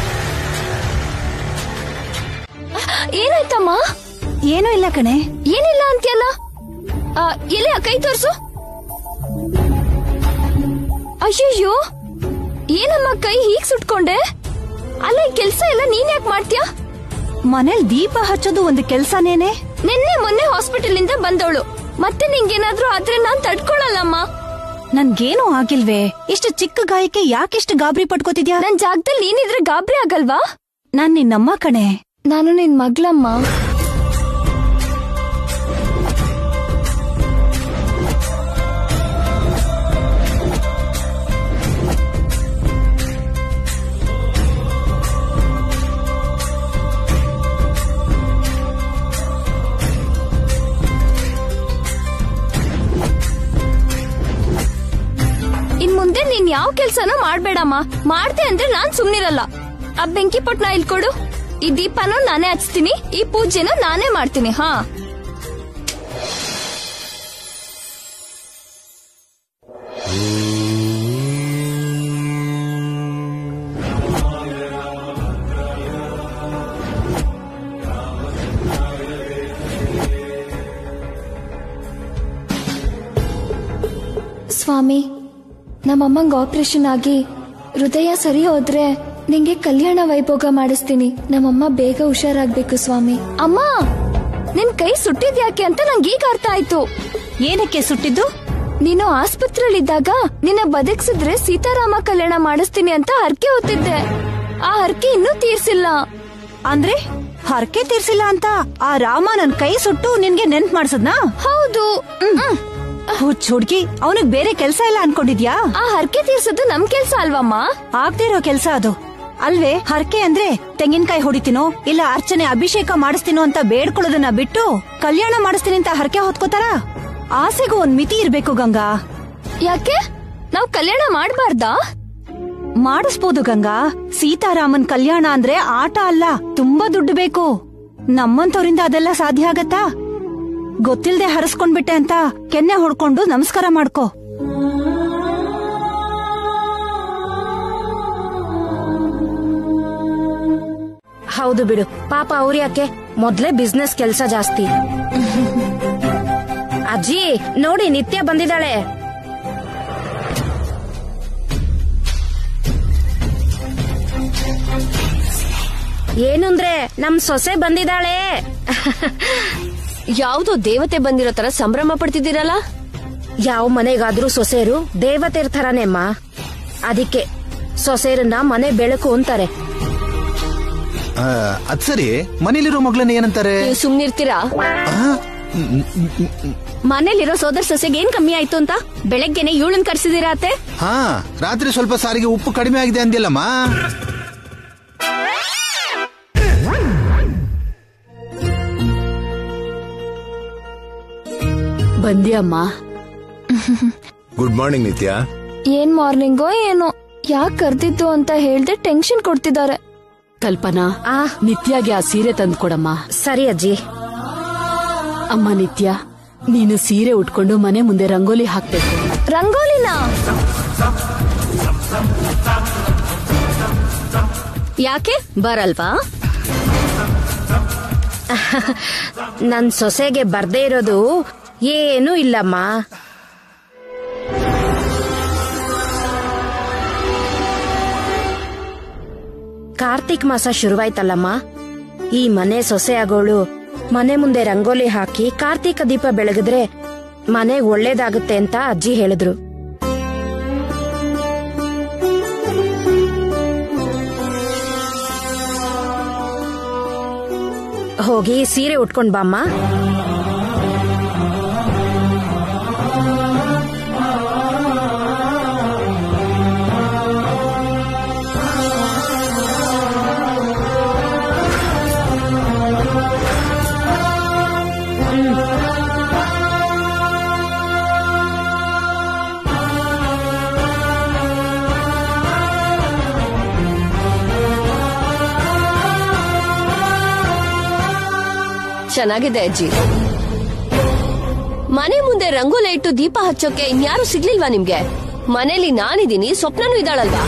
ಏನಾಯ್ತಮ್ಮ ಏನೂ ಇಲ್ಲ ಕಣೆ ಏನಿಲ್ಲ ಅಂತ್ಯಲ್ಲ ಆ, ಎಲ್ಲಿ ಆ ಕೈ ತೋರ್ಸು ಅಯ್ಯಯ್ಯೋ ಏನಮ್ಮ ಕೈ ಹೀಗ್ ಸುಟ್ಕೊಂಡೆ ಅಲ್ಲ ಈ ಕೆಲ್ಸ ಎಲ್ಲ ನೀನ್ ಯಾಕೆ ಮಾಡ್ತೀಯಾ ಮನೇಲಿ ದೀಪ ಹಚ್ಚೋದು ಒಂದು ಕೆಲ್ಸನೇನೆ ನಿನ್ನೆ ಮೊನ್ನೆ ಹಾಸ್ಪಿಟಲ್ ಇಂದ ಬಂದವಳು ಮತ್ತೆ ನಿಂಗೇನಾದ್ರೂ ಆದ್ರೆ ನಾನ್ ತಡ್ಕೊಳಲ್ಲಮ್ಮ ನನ್ಗೇನು ಆಗಿಲ್ವೇ ಇಷ್ಟು ಚಿಕ್ಕ ಗಾಯಕ್ಕೆ ಯಾಕಿಷ್ಟು ಗಾಬರಿ ಪಟ್ಕೋತಿದ್ಯಾ ನನ್ ಜಾಗದಲ್ಲಿ ನೀನಿದ್ರೆ ಗಾಬರಿ ಆಗಲ್ವಾ ನಾನ್ ನಿನ್ನಮ್ಮ ಕಣೆ ನಾನು ನಿನ್ ಮಗ್ಳಮ್ಮ ಇನ್ ಮುಂದೆ ನೀನ್ ಯಾವ ಕೆಲ್ಸನೂ ಮಾಡ್ಬೇಡಮ್ಮ ಮಾಡ್ದೆ ಅಂದ್ರೆ ನಾನ್ ಸುಮ್ನಿರಲ್ಲ ಆ ಬೆಂಕಿ ಪೊಟ್ನ ಇಲ್ಲಿ ಕೊಡು ಈ ದೀಪನೂ ನಾನೇ ಹಚ್ತೀನಿ ಈ ಪೂಜೆನೂ ನಾನೇ ಮಾಡ್ತೀನಿ ಹಾ ಸ್ವಾಮಿ ನಮ್ಮಮ್ಮಂಗ್ ಆಪರೇಷನ್ ಆಗಿ ಹೃದಯ ಸರಿ ಹೋದ್ರೆ ನಿಂಗೆ ಕಲ್ಯಾಣ ವೈಭೋಗ ಮಾಡಿಸ್ತೀನಿ ನಮ್ಮಮ್ಮ ಬೇಗ ಹುಷಾರಾಗ್ಬೇಕು ಸ್ವಾಮಿ ಅಮ್ಮ ನಿನ್ ಕೈ ಸುಟ್ಟಿದ್ಯಾಕೆ ಅಂತ ನಂಗೆ ಈಗ ಅರ್ಥ ಆಯ್ತು ಏನಕ್ಕೆ ಸುಟ್ಟಿದ್ದು ನೀನು ಆಸ್ಪತ್ರೆಯಲ್ಲಿದ್ದಾಗ ನಿನ್ನ ಬದುಕ್ಸಿದ್ರೆ ಸೀತಾರಾಮ ಕಲ್ಯಾಣ ಮಾಡಿಸ್ತೀನಿ ಅಂತ ಹರಕೆ ಹೊತ್ತಿದ್ದೆ ಆ ಹರಕೆ ಇನ್ನೂ ತೀರ್ಸಿಲ್ಲ ಅಂದ್ರೆ ಹರಕೆ ತೀರ್ಸಿಲ್ಲ ಅಂತ ಆ ರಾಮ ನನ್ ಕೈ ಸುಟ್ಟು ನಿನ್ಗೆ ನೆನ್ಪ್ ಮಾಡ್ಸದ್ನಾ ಹೌದು ಹ್ಮ್. ಹುಚ್ಚ್ ಹುಡ್ಗಿ ಅವನಿಗೆ ಬೇರೆ ಕೆಲ್ಸ ಇಲ್ಲ ಅನ್ಕೊಂಡಿದ್ಯಾ ಆ ಹರಕೆ ತೀರ್ಸೋದು ನಮ್ ಕೆಲ್ಸ ಅಲ್ವಮ್ಮ ಆಗ್ದೇ ಇರೋ ಕೆಲ್ಸ ಅದು ಅಲ್ವೇ ಹರಕೆ ಅಂದ್ರೆ ತೆಂಗಿನಕಾಯಿ ಹೊಡಿತೀನೋ ಇಲ್ಲ ಅರ್ಚನೆ ಅಭಿಷೇಕ ಮಾಡಿಸ್ತೀನೋ ಅಂತ ಬೇಡ್ಕೊಳ್ಳೋದನ್ನ ಬಿಟ್ಟು ಕಲ್ಯಾಣ ಮಾಡಿಸ್ತೀನಿ ಅಂತ ಹರಕೆ ಹೊತ್ಕೋತಾರ ಆಸೆಗೂ ಒಂದ್ ಮಿತಿ ಇರ್ಬೇಕು ಗಂಗಾ ಯಾಕೆ ನಾವ್ ಕಲ್ಯಾಣ ಮಾಡ್ಬಾರ್ದಾ ಮಾಡಿಸ್ಬೋದು ಗಂಗಾ ಸೀತಾರಾಮನ್ ಕಲ್ಯಾಣ ಅಂದ್ರೆ ಆಟ ಅಲ್ಲ ತುಂಬಾ ದುಡ್ಡು ಬೇಕು ನಮ್ಮಂತವ್ರಿಂದ ಅದೆಲ್ಲ ಸಾಧ್ಯ ಆಗತ್ತಾ ಗೊತ್ತಿಲ್ದೆ ಹರಸ್ಕೊಂಡ್ಬಿಟ್ಟೆ ಅಂತ ಕೆನ್ನೆ ಹೊಡ್ಕೊಂಡು ನಮಸ್ಕಾರ ಮಾಡ್ಕೋ ಹೌದು ಬಿಡು ಪಾಪ ಅವ್ರ ಯಾಕೆ ಮೊದ್ಲೇ ಬಿಸ್ನೆಸ್ ಕೆಲ್ಸ ಜಾಸ್ತಿ ಅಜ್ಜಿ ನೋಡಿ ನಿತ್ಯ ಬಂದಿದ್ದಾಳೆ ಏನಂದ್ರೆ ನಮ್ ಸೊಸೆ ಬಂದಿದ್ದಾಳೆ ಯಾವ್ದೋ ದೇವತೆ ಬಂದಿರೋ ತರ ಸಂಭ್ರಮ ಪಡ್ತಿದ್ದೀರಲ್ಲ ಯಾವ ಮನೆಗಾದ್ರೂ ಸೊಸೆರು ದೇವತೆರ್ ಥರನೇಮ್ಮ ಅದಕ್ಕೆ ಸೊಸೆರನ್ನ ಮನೆ ಬೆಳಕು ಅಂತಾರೆ ಆ, ಅದ್ ಸರಿ ಮನೇಲಿರೋ ಮಗಳನ್ನ ಏನಂತಾರೆ ನೀವು ಸುಮ್ನಿರ್ತೀರಾ ಆ, ಮನೇಲಿರೋ ಸೋದರ ಸೊಸೆಗೆ ಏನ್ ಕಮ್ಮಿ ಆಯ್ತು ಅಂತ ಬೆಳಗ್ಗೆನೆ ಇವಳನ್ ಕರ್ಸಿದೀರಾ ಅತ್ತೆ ಹಾ ರಾತ್ರಿ ಸ್ವಲ್ಪ ಸಾರಿಗೆ ಉಪ್ಪು ಕಡಿಮೆ ಆಗಿದೆ ಅಂದಿಲ್ಲಮ್ಮ ಬಂದ್ಯಮ್ಮ ಗುಡ್ ಮಾರ್ನಿಂಗ್ ನಿತ್ಯ ಏನ್ ಮಾರ್ನಿಂಗೋ ಏನೋ ಯಾಕೆ ಕರ್ದಿದ್ದು ಅಂತ ಹೇಳ್ದೆ ಟೆನ್ಷನ್ ಕೊಡ್ತಿದ್ದಾರೆ ಕಲ್ಪನಾ ಆ ನಿತ್ಯಾಗೆ ಆ ಸೀರೆ ತಂದ್ಕೊಡಮ್ಮ ಸರಿ ಅಜ್ಜಿ ಅಮ್ಮ ನಿತ್ಯ ನೀನು ಸೀರೆ ಉಟ್ಕೊಂಡು ಮನೆ ಮುಂದೆ ರಂಗೋಲಿ ಹಾಕ್ಬೇಕು ರಂಗೋಲಿನ ಯಾಕೆ ಬರಲ್ವಾ ನನ್ ಸೊಸೆಗೆ ಬರ್ದೇ ಇರೋದು ಏನೂ ಇಲ್ಲಮ್ಮ ಕಾರ್ತಿಕ್ ಮಾಸ ಶುರುವಾಯ್ತಲ್ಲಮ್ಮ ಈ ಮನೆ ಸೊಸೆ ಆಗೋಳು ಮನೆ ಮುಂದೆ ರಂಗೋಲಿ ಹಾಕಿ ಕಾರ್ತೀಕ ದೀಪ ಬೆಳಗಿದ್ರೆ ಮನೆಗ್ ಒಳ್ಳೇದಾಗುತ್ತೆ ಅಂತ ಅಜ್ಜಿ ಹೇಳಿದ್ರು ಹೋಗಿ ಸೀರೆ ಉಟ್ಕೊಂಡ್ ಬಾಮ್ಮ ಚೆನ್ನಾಗಿದೆ ಅಜ್ಜಿ ಮನೆ ಮುಂದೆ ರಂಗೋಲಿ ಇಟ್ಟು ದೀಪ ಹಚ್ಚೋಕೆ ಇನ್ಯಾರು ಸಿಗ್ಲಿಲ್ವಾ ನಿಮ್ಗೆ ಮನೇಲಿ ನಾನಿದ್ದೀನಿ ಸ್ವಪ್ನನೂ ಇದ್ದಾಳಲ್ವಾ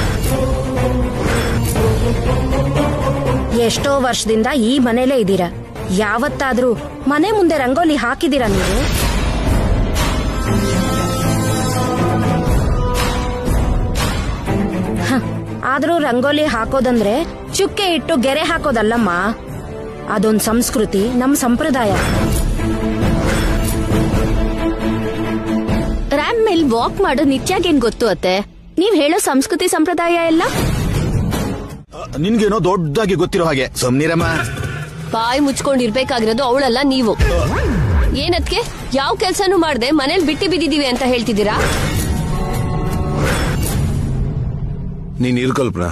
ಎಷ್ಟೋ ವರ್ಷದಿಂದ ಈ ಮನೇಲೇ ಇದ್ದೀರಾ ಯಾವತ್ತಾದ್ರೂ ಮನೆ ಮುಂದೆ ರಂಗೋಲಿ ಹಾಕಿದೀರಾ ನೀವು ಹ, ಆದ್ರೂ ರಂಗೋಲಿ ಹಾಕೋದಂದ್ರೆ ಚುಕ್ಕೆ ಇಟ್ಟು ಗೆರೆ ಹಾಕೋದಲ್ಲಮ್ಮ ಅದೊಂದ್ ಸಂಸ್ಕೃತಿ ನಮ್ ಸಂಪ್ರದಾಯ ರ್ಯಾಮ್ ಮೇಲ್ ವಾಕ್ ಮಾಡೋ ನಿತ್ಯಾಗೇನ್ ಗೊತ್ತು ಅತ್ತೆ ನೀವ್ ಹೇಳೋ ಸಂಸ್ಕೃತಿ ಸಂಪ್ರದಾಯ ಎಲ್ಲ ನಿನ್ಗೇನೋ ದೊಡ್ಡದಾಗಿ ಗೊತ್ತಿರೋ ಹಾಗೆ ಸುಮ್ನಿರಮ್ಮ ಬಾಯಿ ಮುಚ್ಕೊಂಡಿರ್ಬೇಕಾಗಿರೋದು ಅವಳಲ್ಲ ನೀವು ಏನದ್ಕೆ ಯಾವ ಕೆಲ್ಸನೂ ಮಾಡ್ದೆ ಮನೇಲಿ ಬಿಟ್ಟು ಬಿದ್ದಿದೀವಿ ಅಂತ ಹೇಳ್ತಿದ್ದೀರಾ ನೀನ್ ಇರ್ಕಲ್ಪನಾ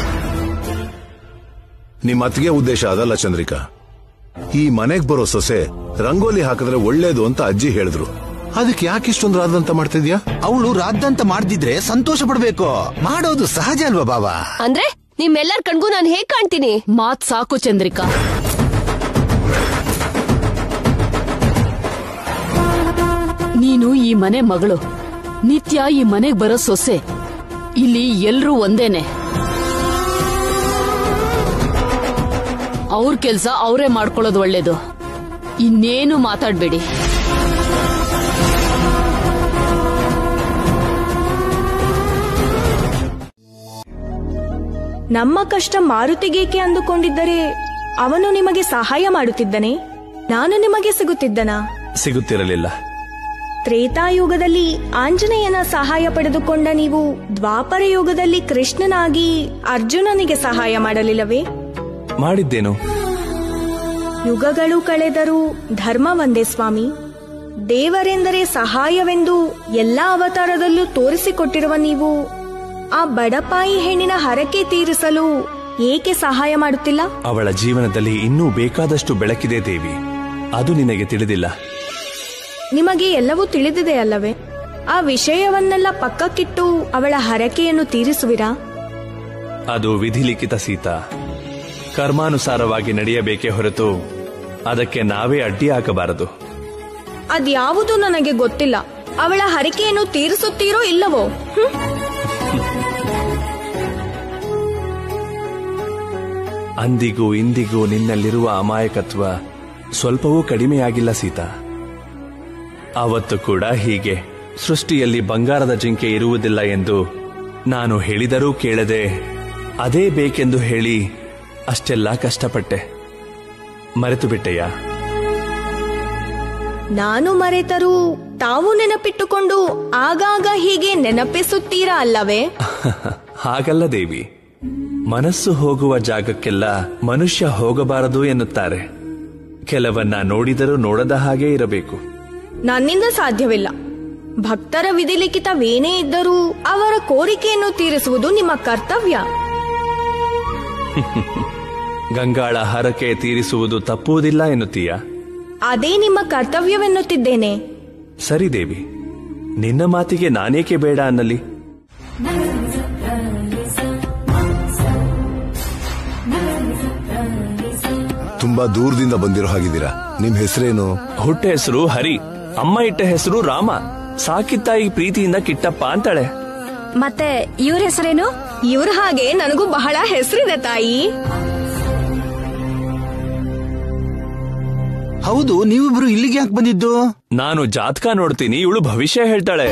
ನಿಮ್ ಅತ್ತಿಗೆ ಉದ್ದೇಶ ಅದಲ್ಲ ಚಂದ್ರಿಕಾ ಈ ಮನೆಗ್ ಬರೋ ಸೊಸೆ ರಂಗೋಲಿ ಹಾಕಿದ್ರೆ ಒಳ್ಳೇದು ಅಂತ ಅಜ್ಜಿ ಹೇಳಿದ್ರು ಅದಕ್ಕೆ ಯಾಕೆ ಇಷ್ಟೊಂದು ರಾದಂತ ಮಾಡ್ತಿದ್ಯಾ ಅವಳು ರಾದ್ದಂತ ಮಾಡ್ದಿದ್ರೆ ಸಂತೋಷ ಪಡ್ಬೇಕು ಮಾಡೋದು ಸಹಜ ಅಲ್ವಾ ಬಾಬಾ ಅಂದ್ರೆ ನಿಮ್ಮೆಲ್ಲರ ಕಣ್ಗೂ ನಾನು ಹೇಗ್ ಕಾಣ್ತೀನಿ ಮಾತ್ ಸಾಕು ಚಂದ್ರಿಕಾ ನೀನು ಈ ಮನೆ ಮಗಳು ನಿತ್ಯ ಈ ಮನೆಗ್ ಬರೋ ಸೊಸೆ ಇಲ್ಲಿ ಎಲ್ರೂ ಒಂದೇನೆ ಅವ್ರ ಕೆಲ್ಸ ಅವರೇ ಮಾಡ್ಕೊಳ್ಳೋದು ಒಳ್ಳೇದು ಇನ್ನೇನು ಮಾತಾಡ್ಬೇಡಿ ನಮ್ಮ ಕಷ್ಟ ಮಾರುತಿಗೇಕೆ ಅಂದುಕೊಂಡಿದ್ದರೆ ಅವನು ನಿಮಗೆ ಸಹಾಯ ಮಾಡುತ್ತಿದ್ದನೆ ನಾನು ನಿಮಗೆ ಸಿಗುತ್ತಿದ್ದನಾ ಸಿಗುತ್ತಿರಲಿಲ್ಲ ತ್ರೇತಾಯುಗದಲ್ಲಿ ಆಂಜನೇಯನ ಸಹಾಯ ಪಡೆದುಕೊಂಡ ನೀವು ದ್ವಾಪರ ಯುಗದಲ್ಲಿ ಕೃಷ್ಣನಾಗಿ ಅರ್ಜುನನಿಗೆ ಸಹಾಯ ಮಾಡಲಿಲ್ಲವೇ ಮಾಡಿದ್ದೇನು ಯುಗಗಳು ಕಳೆದರೂ ಧರ್ಮ ಒಂದೇ ಸ್ವಾಮಿ ದೇವರೆಂದರೆ ಸಹಾಯವೆಂದು ಎಲ್ಲಾ ಅವತಾರದಲ್ಲೂ ತೋರಿಸಿಕೊಟ್ಟಿರುವ ನೀವು ಆ ಬಡಪಾಯಿ ಹೆಣ್ಣಿನ ಹರಕೆ ತೀರಿಸಲು ಏಕೆ ಸಹಾಯ ಮಾಡುತ್ತಿಲ್ಲ ಅವಳ ಜೀವನದಲ್ಲಿ ಇನ್ನೂ ಬೇಕಾದಷ್ಟು ಬೆಳಕಿದೆ ದೇವಿ ಅದು ನಿನಗೆ ತಿಳಿದಿಲ್ಲ ನಿಮಗೆ ಎಲ್ಲವೂ ತಿಳಿದಿದೆ ಅಲ್ಲವೇ ಆ ವಿಷಯವನ್ನೆಲ್ಲ ಪಕ್ಕಕ್ಕಿಟ್ಟು ಅವಳ ಹರಕೆಯನ್ನು ತೀರಿಸುವಿರಾ ಅದು ವಿಧಿಲಿಖಿತ ಸೀತಾ ಕರ್ಮಾನುಸಾರವಾಗಿ ನಡೆಯಬೇಕೇ ಹೊರತು ಅದಕ್ಕೆ ನಾವೇ ಅಡ್ಡಿ ಹಾಕಬಾರದು ಅದ್ಯಾವುದು ನನಗೆ ಗೊತ್ತಿಲ್ಲ ಅವಳ ಹರಕೆಯನ್ನು ತೀರಿಸುತ್ತೀರೋ ಇಲ್ಲವೋ ಹ್ಮ್? ಅಂದಿಗೂ ಇಂದಿಗೂ ನಿನ್ನಲ್ಲಿರುವ ಅಮಾಯಕತ್ವ ಸ್ವಲ್ಪವೂ ಕಡಿಮೆಯಾಗಿಲ್ಲ ಸೀತಾ ಆವತ್ತು ಕೂಡ ಹೀಗೆ ಸೃಷ್ಟಿಯಲ್ಲಿ ಬಂಗಾರದ ಜಿಂಕೆ ಇರುವುದಿಲ್ಲ ಎಂದು ನಾನು ಹೇಳಿದರೂ ಕೇಳದೆ ಅದೇ ಬೇಕೆಂದು ಹೇಳಿ ಅಷ್ಟೆಲ್ಲ ಕಷ್ಟಪಟ್ಟೆ ಮರೆತು ಬಿಟ್ಟೆಯಾ ನಾನು ಮರೆತರೂ ತಾವು ನೆನಪಿಟ್ಟುಕೊಂಡು ಆಗಾಗ ಹೀಗೆ ನೆನಪಿಸುತ್ತೀರಾ ಅಲ್ಲವೇ ಹಾಗಲ್ಲ ದೇವಿ ಮನಸ್ಸು ಹೋಗುವ ಜಾಗಕ್ಕೆಲ್ಲ ಮನುಷ್ಯ ಹೋಗಬಾರದು ಎನ್ನುತ್ತಾರೆ ಕೆಲವನ್ನ ನೋಡಿದರೂ ನೋಡದ ಹಾಗೆ ಇರಬೇಕು ನನ್ನಿಂದ ಸಾಧ್ಯವಿಲ್ಲ ಭಕ್ತರ ವಿಧಿಲಿಖಿತವೇನೇ ಇದ್ದರೂ ಅವರ ಕೋರಿಕೆಯನ್ನು ತೀರಿಸುವುದು ನಿಮ್ಮ ಕರ್ತವ್ಯ ಗಂಗಾಳ ಹರಕೆ ತೀರಿಸುವುದು ತಪ್ಪುವುದಿಲ್ಲ ಎನ್ನುತ್ತೀಯ ಅದೇ ನಿಮ್ಮ ಕರ್ತವ್ಯವೆನ್ನುತ್ತಿದ್ದೇನೆ ಸರಿ ದೇವಿ ನಿನ್ನ ಮಾತಿಗೆ ನಾನೇಕೆ ಬೇಡ ಅನ್ನಲಿ ತುಂಬಾ ದೂರದಿಂದ ಬಂದಿರೋ ಹಾಗಿದ್ದೀರಾ ನಿಮ್ ಹೆಸರೇನು ಹುಟ್ಟ ಹೆಸರು ಹರಿ ಅಮ್ಮ ಇಟ್ಟ ಹೆಸರು ರಾಮ ಸಾಕಿತ್ತಾಯಿ ಪ್ರೀತಿಯಿಂದ ಕಿಟ್ಟಪ್ಪ ಅಂತಾಳೆ ಮತ್ತೆ ಇವ್ರ ಹೆಸರೇನು ಇವ್ರ ಹಾಗೆ ನನಗೂ ಬಹಳ ಹೆಸರಿದೆ ತಾಯಿ ಹೌದು ನೀವಿಬ್ರು ಇಲ್ಲಿಗೆ ಯಾಕೆ ಬಂದಿದ್ದು ನಾನು ಜಾತಕ ನೋಡ್ತೀನಿ ಇವಳು ಭವಿಷ್ಯ ಹೇಳ್ತಾಳೆ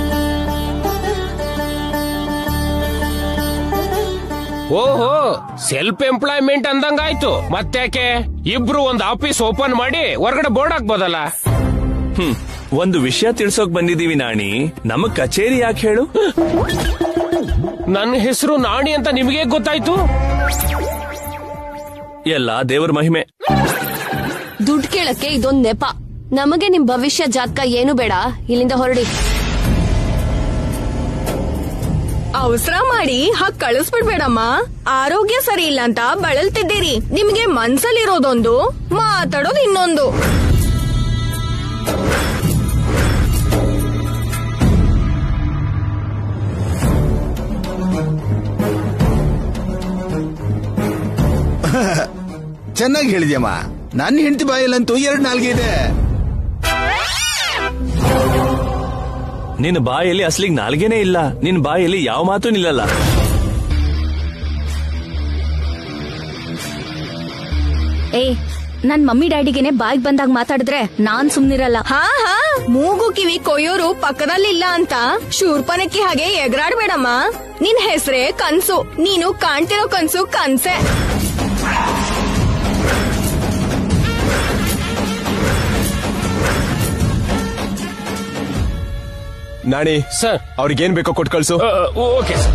ಓಹೋ ಸೆಲ್ಫ್ ಎಂಪ್ಲಾಯ್ಮೆಂಟ್ ಅಂದಂಗಾಯ್ತು ಮತ್ತ್ಯಾಕೆ ಇಬ್ರು ಒಂದು ಆಫೀಸ್ ಓಪನ್ ಮಾಡಿ ಹೊರಗಡೆ ಬೋರ್ಡ್ ಹಾಕ್ಬೋದಲ್ಲ ಹ್ಮ್ ಒಂದು ವಿಷಯ ತಿಳ್ಸೋಕ್ ಬಂದಿದೀವಿ ನಾಣಿ ನಮಗ್ ಕಚೇರಿ ಯಾಕೆ ಹೇಳು ನನ್ನ ಹೆಸರು ನಾಣಿ ಅಂತ ನಿಮಗೆ ಗೊತ್ತಾಯ್ತು ಎಲ್ಲ ದೇವರ ಮಹಿಮೆ ದುಡ್ಡು ಕೇಳಕ್ಕೆ ಇದೊಂದ್ ನೆಪ ನಮಗೆ ನಿಮ್ ಭವಿಷ್ಯ ಜಾತಕ ಏನು ಬೇಡ ಇಲ್ಲಿಂದ ಹೊರಡಿ ಅವಸರ ಮಾಡಿ ಹಾಗ್ ಕಳಿಸ್ಬಿಡ್ಬೇಡಮ್ಮ ಆರೋಗ್ಯ ಸರಿ ಇಲ್ಲ ಅಂತ ಬಳಲ್ತಿದ್ದೀರಿ ನಿಮ್ಗೆ ಮನ್ಸಲ್ಲಿರೋದೊಂದು ಮಾತಾಡೋದು ಇನ್ನೊಂದು ಚೆನ್ನಾಗಿ ಹೇಳಿದ್ಯಮ್ಮ ನನ್ನ ಹೆಂಡತಿ ಬಾಯಲ್ಲಂತೂ ಎರಡು ನಾಲ್ಗೆ ಇದೆ ನಿನ್ನ ಬಾಯಲ್ಲಿ ಅಸ್ಲಿಗ್ ನಾಲ್ಗೆನೇ ಇಲ್ಲ ನಿನ್ ಬಾಯಲ್ಲಿ ಯಾವ ಮಾತು ನಿಲ್ಲಲ್ಲ ಏ ನನ್ ಮಮ್ಮಿ ಡ್ಯಾಡಿಗೆನೆ ಬಾಯ್ಗ್ ಬಂದಾಗ ಮಾತಾಡಿದ್ರೆ ನಾನ್ ಸುಮ್ನಿರಲ್ಲ ಹಾ ಹಾ ಮೂಗು ಕಿವಿ ಕೊಯ್ಯೋರು ಪಕ್ಕದಲ್ಲಿಲ್ಲ ಅಂತ ಶೂರ್ಪನಕ್ಕಿ ಹಾಗೆ ಎಗರಾಡ್ಬೇಡಮ್ಮ ನಿನ್ ಹೆಸ್ರೇ ಕನ್ಸು ನೀನು ಕಾಣ್ತಿರೋ ಕನ್ಸು ಕನ್ಸೆ ನಾಣಿ ಸರ್ ಅವ್ರಿಗೇನ್ ಬೇಕೋ ಕೊಟ್ಟು ಕಳ್ಸು ಓಕೆ ಸರ್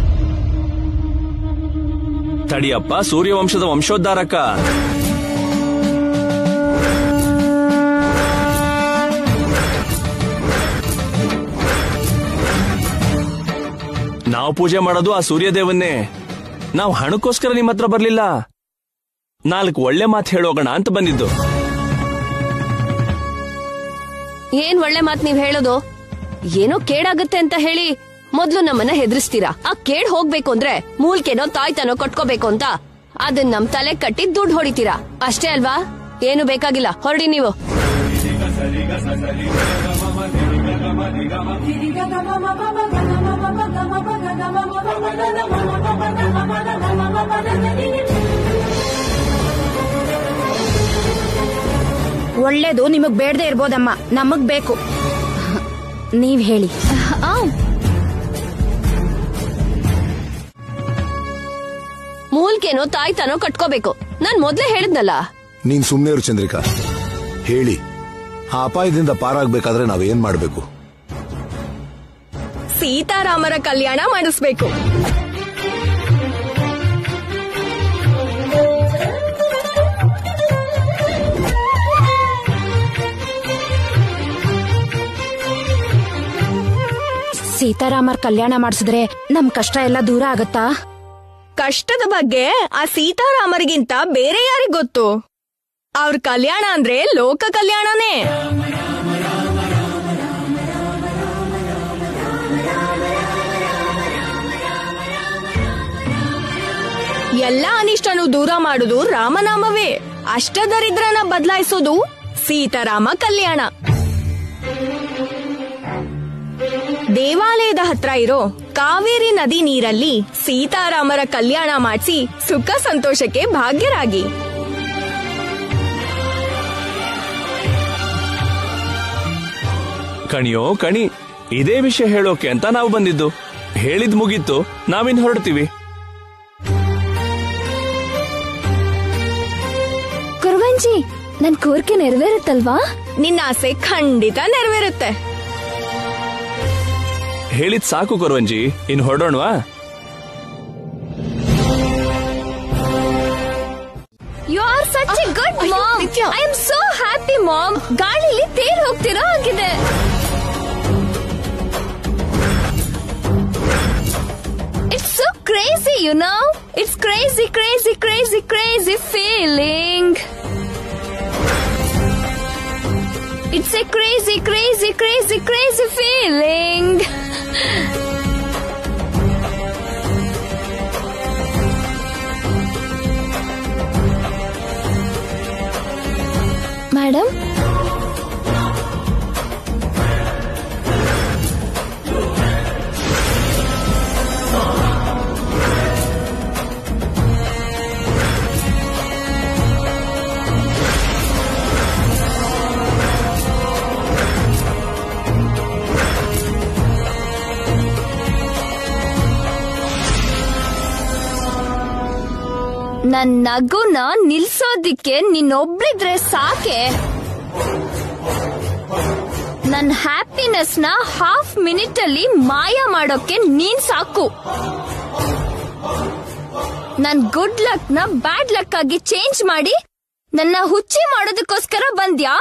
ತಡಿಯಪ್ಪ ಸೂರ್ಯವಂಶದ ವಂಶೋದ್ಧಾರಕ ನಾವು ಪೂಜೆ ಮಾಡೋದು ಆ ಸೂರ್ಯದೇವನ್ನೇ ನಾವು ಹಣಕ್ಕೋಸ್ಕರ ನಿಮ್ಮ ಹತ್ರ ಬರ್ಲಿಲ್ಲ ನಾಲ್ಕು ಒಳ್ಳೆ ಮಾತು ಹೇಳೋಗೋಣ ಅಂತ ಬಂದಿದ್ದು ಏನ್ ಒಳ್ಳೆ ಮಾತ್ ನೀವ್ ಹೇಳೋದು ಏನೋ ಕೇಡಾಗುತ್ತೆ ಅಂತ ಹೇಳಿ ಮೊದ್ಲು ನಮ್ಮನ್ನ ಹೆದರ್ಸ್ತೀರಾ ಆ ಕೇಡ್ ಹೋಗ್ಬೇಕು ಅಂದ್ರೆ ಮೂಲ್ಕೆನೋ ತಾಯ್ತನೋ ಕಟ್ಕೋಬೇಕು ಅಂತ ಅದನ್ನ ನಮ್ ತಲೆ ಕಟ್ಟಿ ದುಡ್ಡು ಹೊಡಿತೀರಾ ಅಷ್ಟೇ ಅಲ್ವಾ ಏನು ಬೇಕಾಗಿಲ್ಲ ಹೊರಡಿ ನೀವು ಒಳ್ಳೇದು ನಿಮಗ್ ಬೇಡದೆ ಇರ್ಬೋದಮ್ಮ ನಮಗ್ ಬೇಕು ನೀವ್ ಹೇಳಿ ಮೂಲ್ಕೆನೋ ತಾಯ್ತನೋ ಕಟ್ಕೋಬೇಕು ನಾನ್ ಮೊದ್ಲೇ ಹೇಳಿದ್ನಲ್ಲ ನೀನ್ ಸುಮ್ನೆ ಇರು ಚಂದ್ರಿಕಾ ಹೇಳಿ ಆ ಅಪಾಯದಿಂದ ಪಾರಾಗ್ಬೇಕಾದ್ರೆ ನಾವೇನ್ ಮಾಡ್ಬೇಕು ಸೀತಾರಾಮರ ಕಲ್ಯಾಣ ಮಾಡಿಸ್ಬೇಕು ಸೀತಾರಾಮರ್ ಕಲ್ಯಾಣ ಮಾಡಿಸಿದ್ರೆ ನಮ್ ಕಷ್ಟ ಎಲ್ಲ ದೂರ ಆಗತ್ತಾ ಕಷ್ಟದ ಬಗ್ಗೆ ಆ ಸೀತಾರಾಮರಿಗಿಂತ ಬೇರೆ ಯಾರಿಗ್ ಗೊತ್ತು ಅವ್ರ ಕಲ್ಯಾಣ ಅಂದ್ರೆ ಲೋಕ ಕಲ್ಯಾಣನೇ ಎಲ್ಲ ಅನಿಷ್ಟನು ದೂರ ಮಾಡುದು ರಾಮನಾಮವೇ ಅಷ್ಟದರಿದ್ರನ ಬದಲಾಯಿಸೋದು ಸೀತಾರಾಮ ಕಲ್ಯಾಣ ದೇವಾಲಯದ ಹತ್ರ ಇರೋ ಕಾವೇರಿ ನದಿ ನೀರಲ್ಲಿ ಸೀತಾರಾಮರ ಕಲ್ಯಾಣ ಮಾಡಿಸಿ ಸುಖ ಸಂತೋಷಕ್ಕೆ ಭಾಗ್ಯರಾಗಿ ಕಣಿಯೋ ಕಣಿ ಇದೇ ವಿಷಯ ಹೇಳೋಕೆ ಅಂತ ನಾವು ಬಂದಿದ್ದು ಹೇಳಿದ್ ಮುಗೀತು ನಾವಿನ್ ಹೊರಡ್ತೀವಿ ಕುರ್ವಂಜಿ ನನ್ ಕೋರಿಕೆ ನೆರವೇರುತ್ತಲ್ವಾ ನಿನ್ನ ಆಸೆ ಖಂಡಿತ ನೆರವೇರುತ್ತೆ ಹೇಳಿದ್ ಸಾಕು ಕೊರವಂಜಿ ಇನ್ ಹೊರಡೋಣವಾ you are such a good mom I am so happy mom ಗಾಳಿಲಿ ತೇಲ್ ಹೋಗ್ತಿರೋ ಆಗಿದೆ it's so crazy you know it's crazy crazy crazy crazy feeling it's a crazy crazy crazy crazy feeling madam ನನ್ ನಗುನ ನಿಲ್ಸೋದಿಕ್ಕೆ ನೀನೊಬ್ಳಿದ್ರೆ ಸಾಕೆ ನನ್ ಹ್ಯಾಪಿನೆಸ್ ನ half minute ಅಲ್ಲಿ ಮಾಯ ಮಾಡೋಕೆ ನೀನ್ ಸಾಕು ನನ್ ಗುಡ್ ಲಕ್ ನ ಬ್ಯಾಡ್ ಲಕ್ ಆಗಿ ಚೇಂಜ್ ಮಾಡಿ ನನ್ನ ಹುಚ್ಚಿ ಮಾಡೋದಕ್ಕೋಸ್ಕರ ಬಂದ್ಯಾ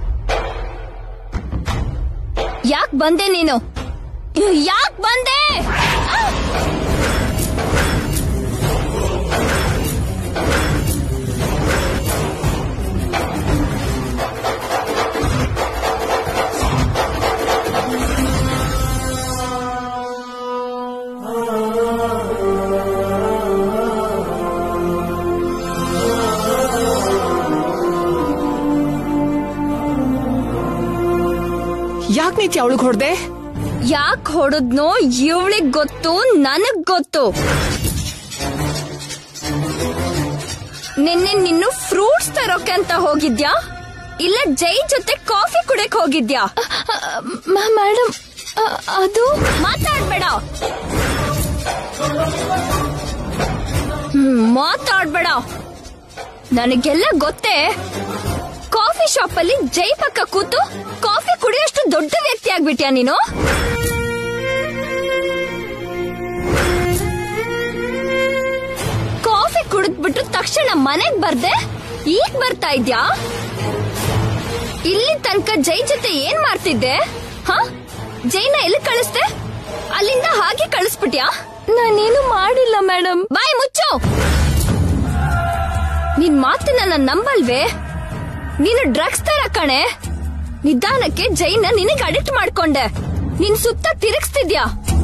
ಯಾಕ್ ಬಂದೆ ನೀನು ಯಾಕ್ ಬಂದೆ ಆ! ಯಾಕ್ ನಿತ್ಯ ಅವಳಿಗೆ ಹೊಡ್ದೆ ಯಾಕ್ ಹೊಡೆದ್ನೋ ಇವಳಿಗ್ ಗೊತ್ತು ನನಗ್ ಗೊತ್ತು ನಿನ್ನೆ ನಿನ್ನು ಫ್ರೂಟ್ಸ್ ತರೋಕೆ ಅಂತ ಹೋಗಿದ್ಯಾ ಇಲ್ಲ ಜೈ ಜೊತೆ ಕಾಫಿ ಕುಡಿಯಕ್ ಹೋಗಿದ್ಯಾ ಮೇಡಮ್ ಅದು ಮಾತಾಡ್ಬೇಡ ಹ್ಮ್, ಮಾತಾಡ್ಬೇಡ ನನಗೆಲ್ಲ ಗೊತ್ತೇ ಕಾಫಿ ಶಾಪ್ ಅಲ್ಲಿ ಜೈ ಪಕ್ಕ ಕೂತು ಕಾಫಿ ಕುಡಿಯೋಷ್ಟು ದೊಡ್ಡ ವ್ಯಕ್ತಿ ಆಗ್ಬಿಟ್ಯಾ ನೀನು ಕಾಫಿ ಕುಡಿದ್ಬಿಟ್ಟು ತಕ್ಷಣ ಮನೆಗ್ ಬರ್ದೆ ಈಗ ಬರ್ತಾ ಇದ್ಯಾ ಇಲ್ಲಿ ತನಕ ಜೈ ಜೊತೆ ಏನ್ ಮಾಡ್ತಿದ್ದೆ ಹ ಜೈನ ಎಲ್ಲಿ ಕಳಿಸ್ದೆ ಅಲ್ಲಿಂದ ಹಾಗೆ ಕಳಿಸ್ಬಿಟ್ಯಾ ನಾನೇನು ಮಾಡಿಲ್ಲ ಮೇಡಮ್ ಬಾಯ್ ಮುಚ್ಚು ನಿನ್ ಮಾತನ್ನ ನಾನ್ ನಂಬಲ್ವೇ ನೀನು ಡ್ರಗ್ಸ್ ತರ ಕಣೆ ನಿಧಾನಕ್ಕೆ ಜೈನ ನಿನಗೆ ಅಡಿಕ್ಟ್ ಮಾಡ್ಕೊಂಡೆ ನಿನ್ ಸುತ್ತ ತಿರುಗಿಸ್ತಿದ್ಯಾ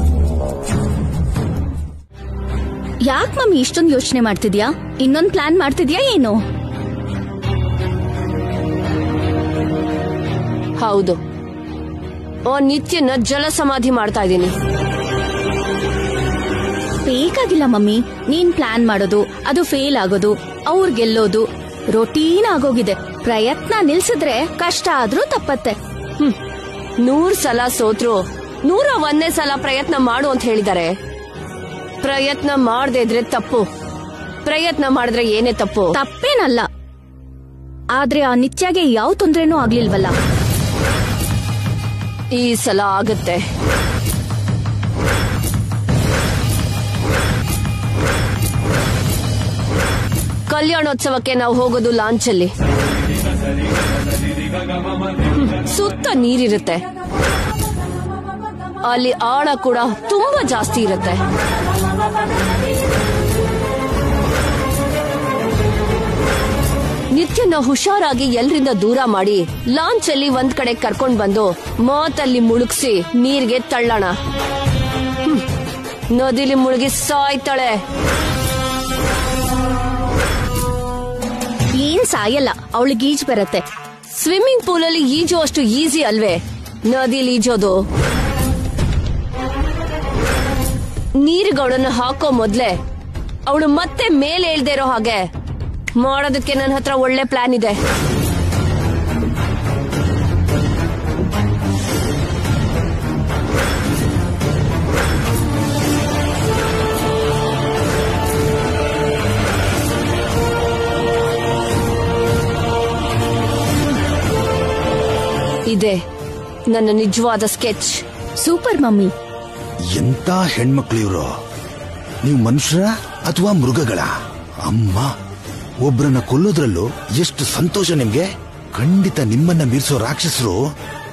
ಯಾಕ್ ಮಮ್ಮಿ ಇಷ್ಟೊಂದು ಯೋಚನೆ ಮಾಡ್ತಿದ್ಯಾ ಇನ್ನೊಂದ್ ಪ್ಲಾನ್ ಮಾಡ್ತಿದ್ಯಾ ಏನು ಹೌದು ಆ ನಿತ್ಯನ ಜಲ ಸಮಾಧಿ ಮಾಡ್ತಾ ಇದ್ದೀನಿ ಬೇಕಾಗಿಲ್ಲ ಮಮ್ಮಿ ನೀನ್ ಪ್ಲಾನ್ ಮಾಡೋದು ಅದು ಫೇಲ್ ಆಗೋದು ಅವ್ರ್ ಗೆಲ್ಲೋದು ರೊಟೀನ್ ಆಗೋಗಿದೆ ಪ್ರಯತ್ನ ನಿಲ್ಸಿದ್ರೆ ಕಷ್ಟ ಆದ್ರೂ ತಪ್ಪತ್ತೆ ಹ್ಮ್ ನೂರ್ ಸಲ ಸೋತ್ರು ನೂರ ಒಂದೇ ಸಲ ಪ್ರಯತ್ನ ಮಾಡು ಅಂತ ಹೇಳಿದ್ದಾರೆ ಪ್ರಯತ್ನ ಮಾಡದೇ ಇದ್ರೆ ತಪ್ಪು ಪ್ರಯತ್ನ ಮಾಡಿದ್ರೆ ಏನೇ ತಪ್ಪು ತಪ್ಪೇನಲ್ಲ ಆದ್ರೆ ಆ ನಿತ್ಯಗೆ ಯಾವ ತೊಂದ್ರೆನೂ ಆಗ್ಲಿಲ್ವಲ್ಲ ಈ ಸಲ ಆಗುತ್ತೆ ಕಲ್ಯಾಣೋತ್ಸವಕ್ಕೆ ನಾವು ಹೋಗೋದು ಲಾಂಚಲ್ಲಿ ಹ್ಮ್, ಸುತ್ತ ನೀರಿರುತ್ತೆ ಅಲ್ಲಿ ಆಳ ಕೂಡ ತುಂಬಾ ಜಾಸ್ತಿ ಇರುತ್ತೆ ನಿತ್ಯನ ಹುಷಾರಾಗಿ ಎಲ್ರಿಂದ ದೂರ ಮಾಡಿ ಲಾಂಚ್ ಅಲ್ಲಿ ಒಂದ್ ಕಡೆ ಕರ್ಕೊಂಡ್ ಬಂದು ಮಾತಲ್ಲಿ ಮುಳುಗ್ಸಿ ನೀರ್ಗೆ ತಳ್ಳೋಣ ಹ್ಮ್. ನದಿಲಿ ಮುಳುಗಿ ಸಾಯ್ತಾಳೆ ಏನ್ ಸಾಯಲ್ಲ ಅವಳಿಗೆ ಈಜ್ ಬರತ್ತೆ ಸ್ವಿಮ್ಮಿಂಗ್ ಪೂಲ್ ಅಲ್ಲಿ ಈಜು ಅಷ್ಟು ಈಸಿ ಅಲ್ವೇ ನದಿಲಿ ಈಜೋದು ನೀರುಗಳನ್ನ ಹಾಕೋ ಮೊದ್ಲೆ ಅವಳು ಮತ್ತೆ ಮೇಲೆ ಇಳ್ದೇ ಇರೋ ಹಾಗೆ ಮಾಡೋದಕ್ಕೆ ನನ್ನ ಹತ್ರ ಒಳ್ಳೆ ಪ್ಲಾನ್ ಇದೆ ಇದೆ ನನ್ನ ನಿಜವಾದ ಸ್ಕೆಚ್ ಸೂಪರ್ ಮಮ್ಮಿ ಎಂತ ಹೆಣ್ಮಕ್ಳು ಇವ್ರು ನೀವು ಮನುಷ್ಯರ ಅಥವಾ ಮೃಗಗಳ ಅಮ್ಮ ಒಬ್ರನ್ನ ಕೊಲ್ಲೋದ್ರಲ್ಲೂ ಎಷ್ಟು ಸಂತೋಷ ನಿಮ್ಗೆ ಖಂಡಿತ ನಿಮ್ಮನ್ನ ಮೀರಿಸೋ ರಾಕ್ಷಸರು